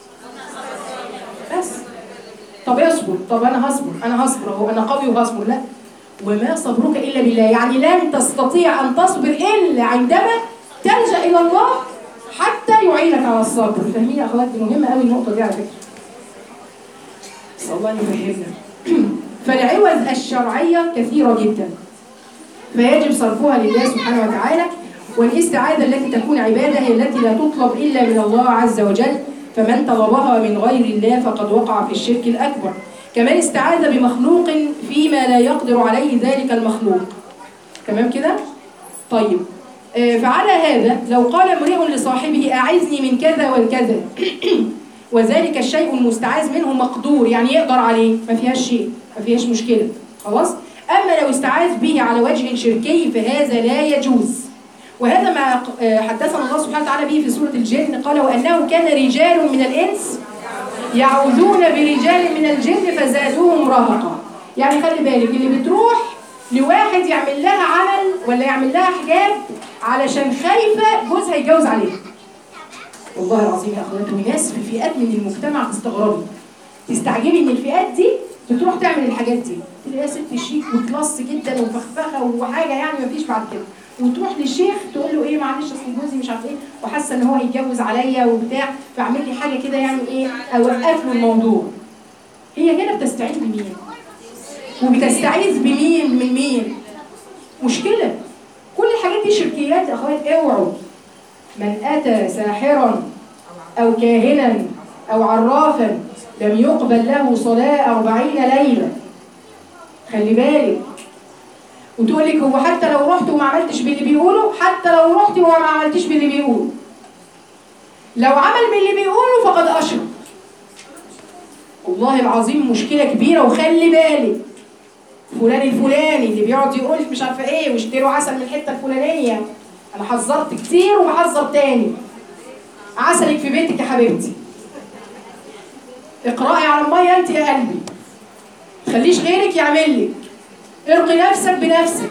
بس طب اصبر طب انا هصبر انا هصبر اهو انا قوي وهصبر لا وما صبرك الا بالله يعني لن تستطيع ان تصبر الا عندما تلجا الى الله حتى يعينك على الصبر فاهمين يا اخوات دي مهمه قوي النقطه دي على فكره نسال الله ان يفهمنا فالعوز الشرعيه كثيره جدا فيجب صرفها لله سبحانه وتعالى والاستعاذة التي تكون عبادة هي التي لا تطلب إلا من الله عز وجل فمن طلبها من غير الله فقد وقع في الشرك الأكبر كمان استعاذ بمخلوق فيما لا يقدر عليه ذلك المخلوق تمام كده؟ طيب آه، فعلى هذا لو قال امرئ لصاحبه أعذني من كذا والكذا وذلك الشيء المستعاذ منه مقدور يعني يقدر عليه ما فيهاش شيء ما فيهاش مشكلة خلاص أما لو استعاذ به على وجه شركي فهذا لا يجوز وهذا ما آه، حدثنا الله سبحانه وتعالى به في سورة الجن قال وأنه كان رجال من الإنس يعوذون برجال من الجن فزادوهم رهقا يعني خلي بالك اللي بتروح لواحد يعمل لها عمل ولا يعمل لها حجاب علشان خايفة جوزها يتجوز عليها والله العظيم يا اخواتي وناس في فئات من المجتمع تستغربي تستعجبي ان الفئات دي بتروح تعمل الحاجات دي تلاقيها ست شيك وكلاس جدا وفخفخه وحاجه يعني مفيش بعد كده وتروح للشيخ تقول له ايه معلش اصل جوزي مش عارف ايه وحاسه ان هو هيتجوز عليا وبتاع فاعمل لي حاجه كده يعني ايه اوقف له الموضوع هي هنا بتستعين بمين وبتستعيذ بمين من مين مشكله كل الحاجات دي شركيات يا اخوات اوعوا من أتى ساحرا أو كاهنا أو عرافا لم يقبل له صلاة أربعين ليلة خلي بالك وتقول لك هو حتى لو رحت وما عملتش باللي بيقوله حتى لو رحت وما عملتش باللي بيقوله لو عمل باللي بيقوله فقد أشرك والله العظيم مشكلة كبيرة وخلي بالك فلان الفلاني اللي بيقعد يقول لك مش عارفه ايه واشتروا عسل من الحته الفلانيه انا حذرت كتير وبحذر تاني عسلك في بيتك يا حبيبتي اقرأي على المية انت يا قلبي تخليش غيرك يعمل لك ارقي نفسك بنفسك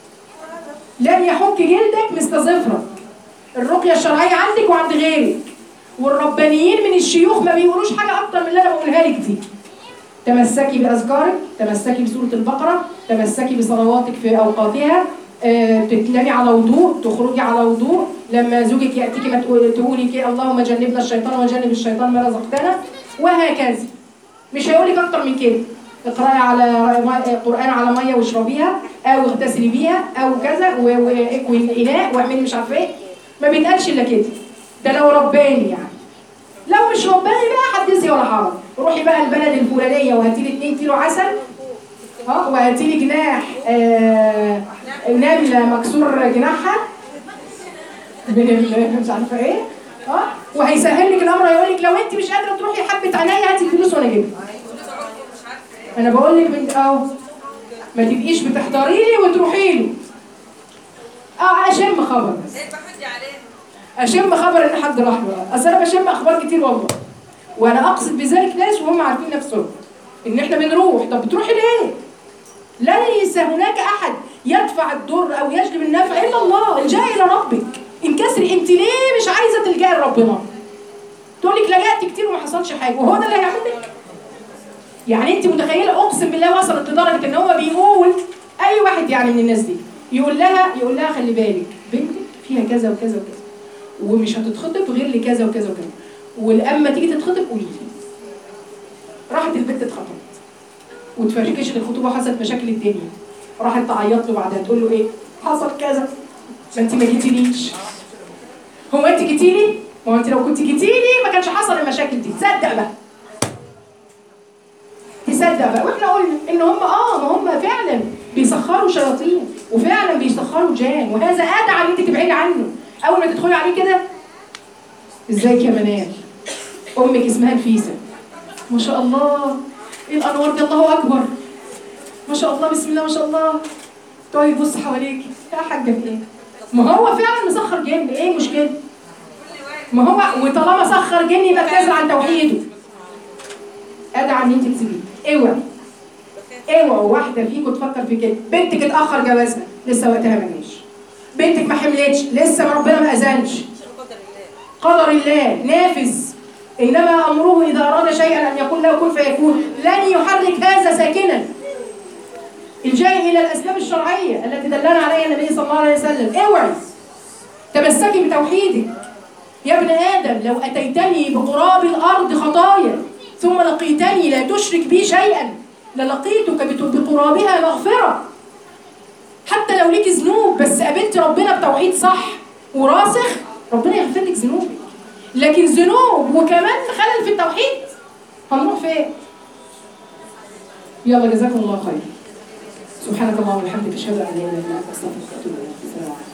لن يحك جلدك مثل ظفرك الرقية الشرعية عندك وعند غيرك والربانيين من الشيوخ ما بيقولوش حاجة أكتر من اللي أنا بقولها لك دي تمسكي بأذكارك تمسكي بسورة البقرة تمسكي بصلواتك في أوقاتها آه، تتنامي على وضوء تخرجي على وضوء لما زوجك يأتيكي ما تقول- تقولي كده اللهم جنبنا الشيطان وجنب الشيطان ما رزقتنا وهكذا مش هيقولك أكتر من كده اقرأي على م- قرآن على مية واشربيها أو اغتسلي بيها أو كذا و- واكوي الإناء واعملي مش عارفة إيه ما بيتقالش إلا كده ده لو رباني يعني لو مش رباني بقى حدثي ولا حرج روحي بقى البلد الفلانيه وهاتي لي 2 كيلو عسل اه وهاتي لي جناح آه نمله مكسور جناحها من ال- مش عارفه ايه اه وهيسهل لك الامر هيقول لك لو انت مش قادره تروحي حبه عينيا هاتي الفلوس وانا اجيبها انا بقول لك من اه ما تبقيش بتحضري لي وتروحي له اه اشم خبر بس زي بحج عليهم اشم خبر ان حد راح له اصل انا بشم اخبار كتير والله وانا اقصد بذلك ناس وهم عارفين نفسهم ان احنا بنروح طب بتروحي ليه ليس هناك احد يدفع الضر او يجلب النفع الا الله الجا الى ربك انكسري انت ليه مش عايزه تلجئي لربنا تقول لك لجأت كتير وما حصلش حاجه وهو ده اللي هيعمل لك يعني انت متخيله اقسم بالله وصلت لدرجه ان هو بيقول اي واحد يعني من الناس دي يقول لها يقول لها خلي بالك بنتك فيها كذا وكذا وكذا ومش هتتخطب غير لكذا وكذا وكذا ولما تيجي تتخطب قولي لي راحت البنت اتخطبت وتفركش الخطوبه حصلت مشاكل الدنيا راحت تعيط له بعدها تقول له ايه حصل كذا ما انت ما جيتيليش هو انت جيتي لي ما هو انت لو كنت جيتي لي ما كانش حصل المشاكل دي تصدق بقى تصدق بقى واحنا قلنا ان هم اه ما هم فعلا بيسخروا شياطين وفعلا بيسخروا جان وهذا ادعى ان انت تبعدي عنه اول ما تدخلي عليه كده ازيك يا منال امك اسمها نفيسه ما شاء الله ايه الانوار دي الله اكبر ما شاء الله بسم الله ما شاء الله طيب بص حواليك يا حاجه في ايه ما هو فعلا مسخر جن ايه المشكله ما هو وطالما سخر جن يبقى كاذب عن توحيده ادعى ان انت تسيبيه اوعي اوعوا واحده فيكم تفكر في كده بنتك اتاخر جوازها لسه وقتها ما جاش بنتك ما حملتش لسه ربنا ما اذنش قدر الله نافذ انما امره اذا اراد شيئا ان يقول له كن فيكون لن يحرك هذا ساكنا الجاي الى الاسباب الشرعيه التي دلنا عليها النبي صلى الله عليه وسلم اوعي تمسكي بتوحيدك يا ابن ادم لو اتيتني بقراب الارض خطايا ثم لقيتني لا تشرك بي شيئا للقيتك بت- بقرابها مغفره حتى لو ليك ذنوب بس قابلت ربنا بتوحيد صح وراسخ ربنا يغفر لك ذنوبك لكن ذنوب وكمان خلل في التوحيد هنروح فين؟ يلا جزاكم الله خير سبحانك اللهم وبحمدك اشهد ان لا اله الا انت استغفرك واتوب اليك السلام عليكم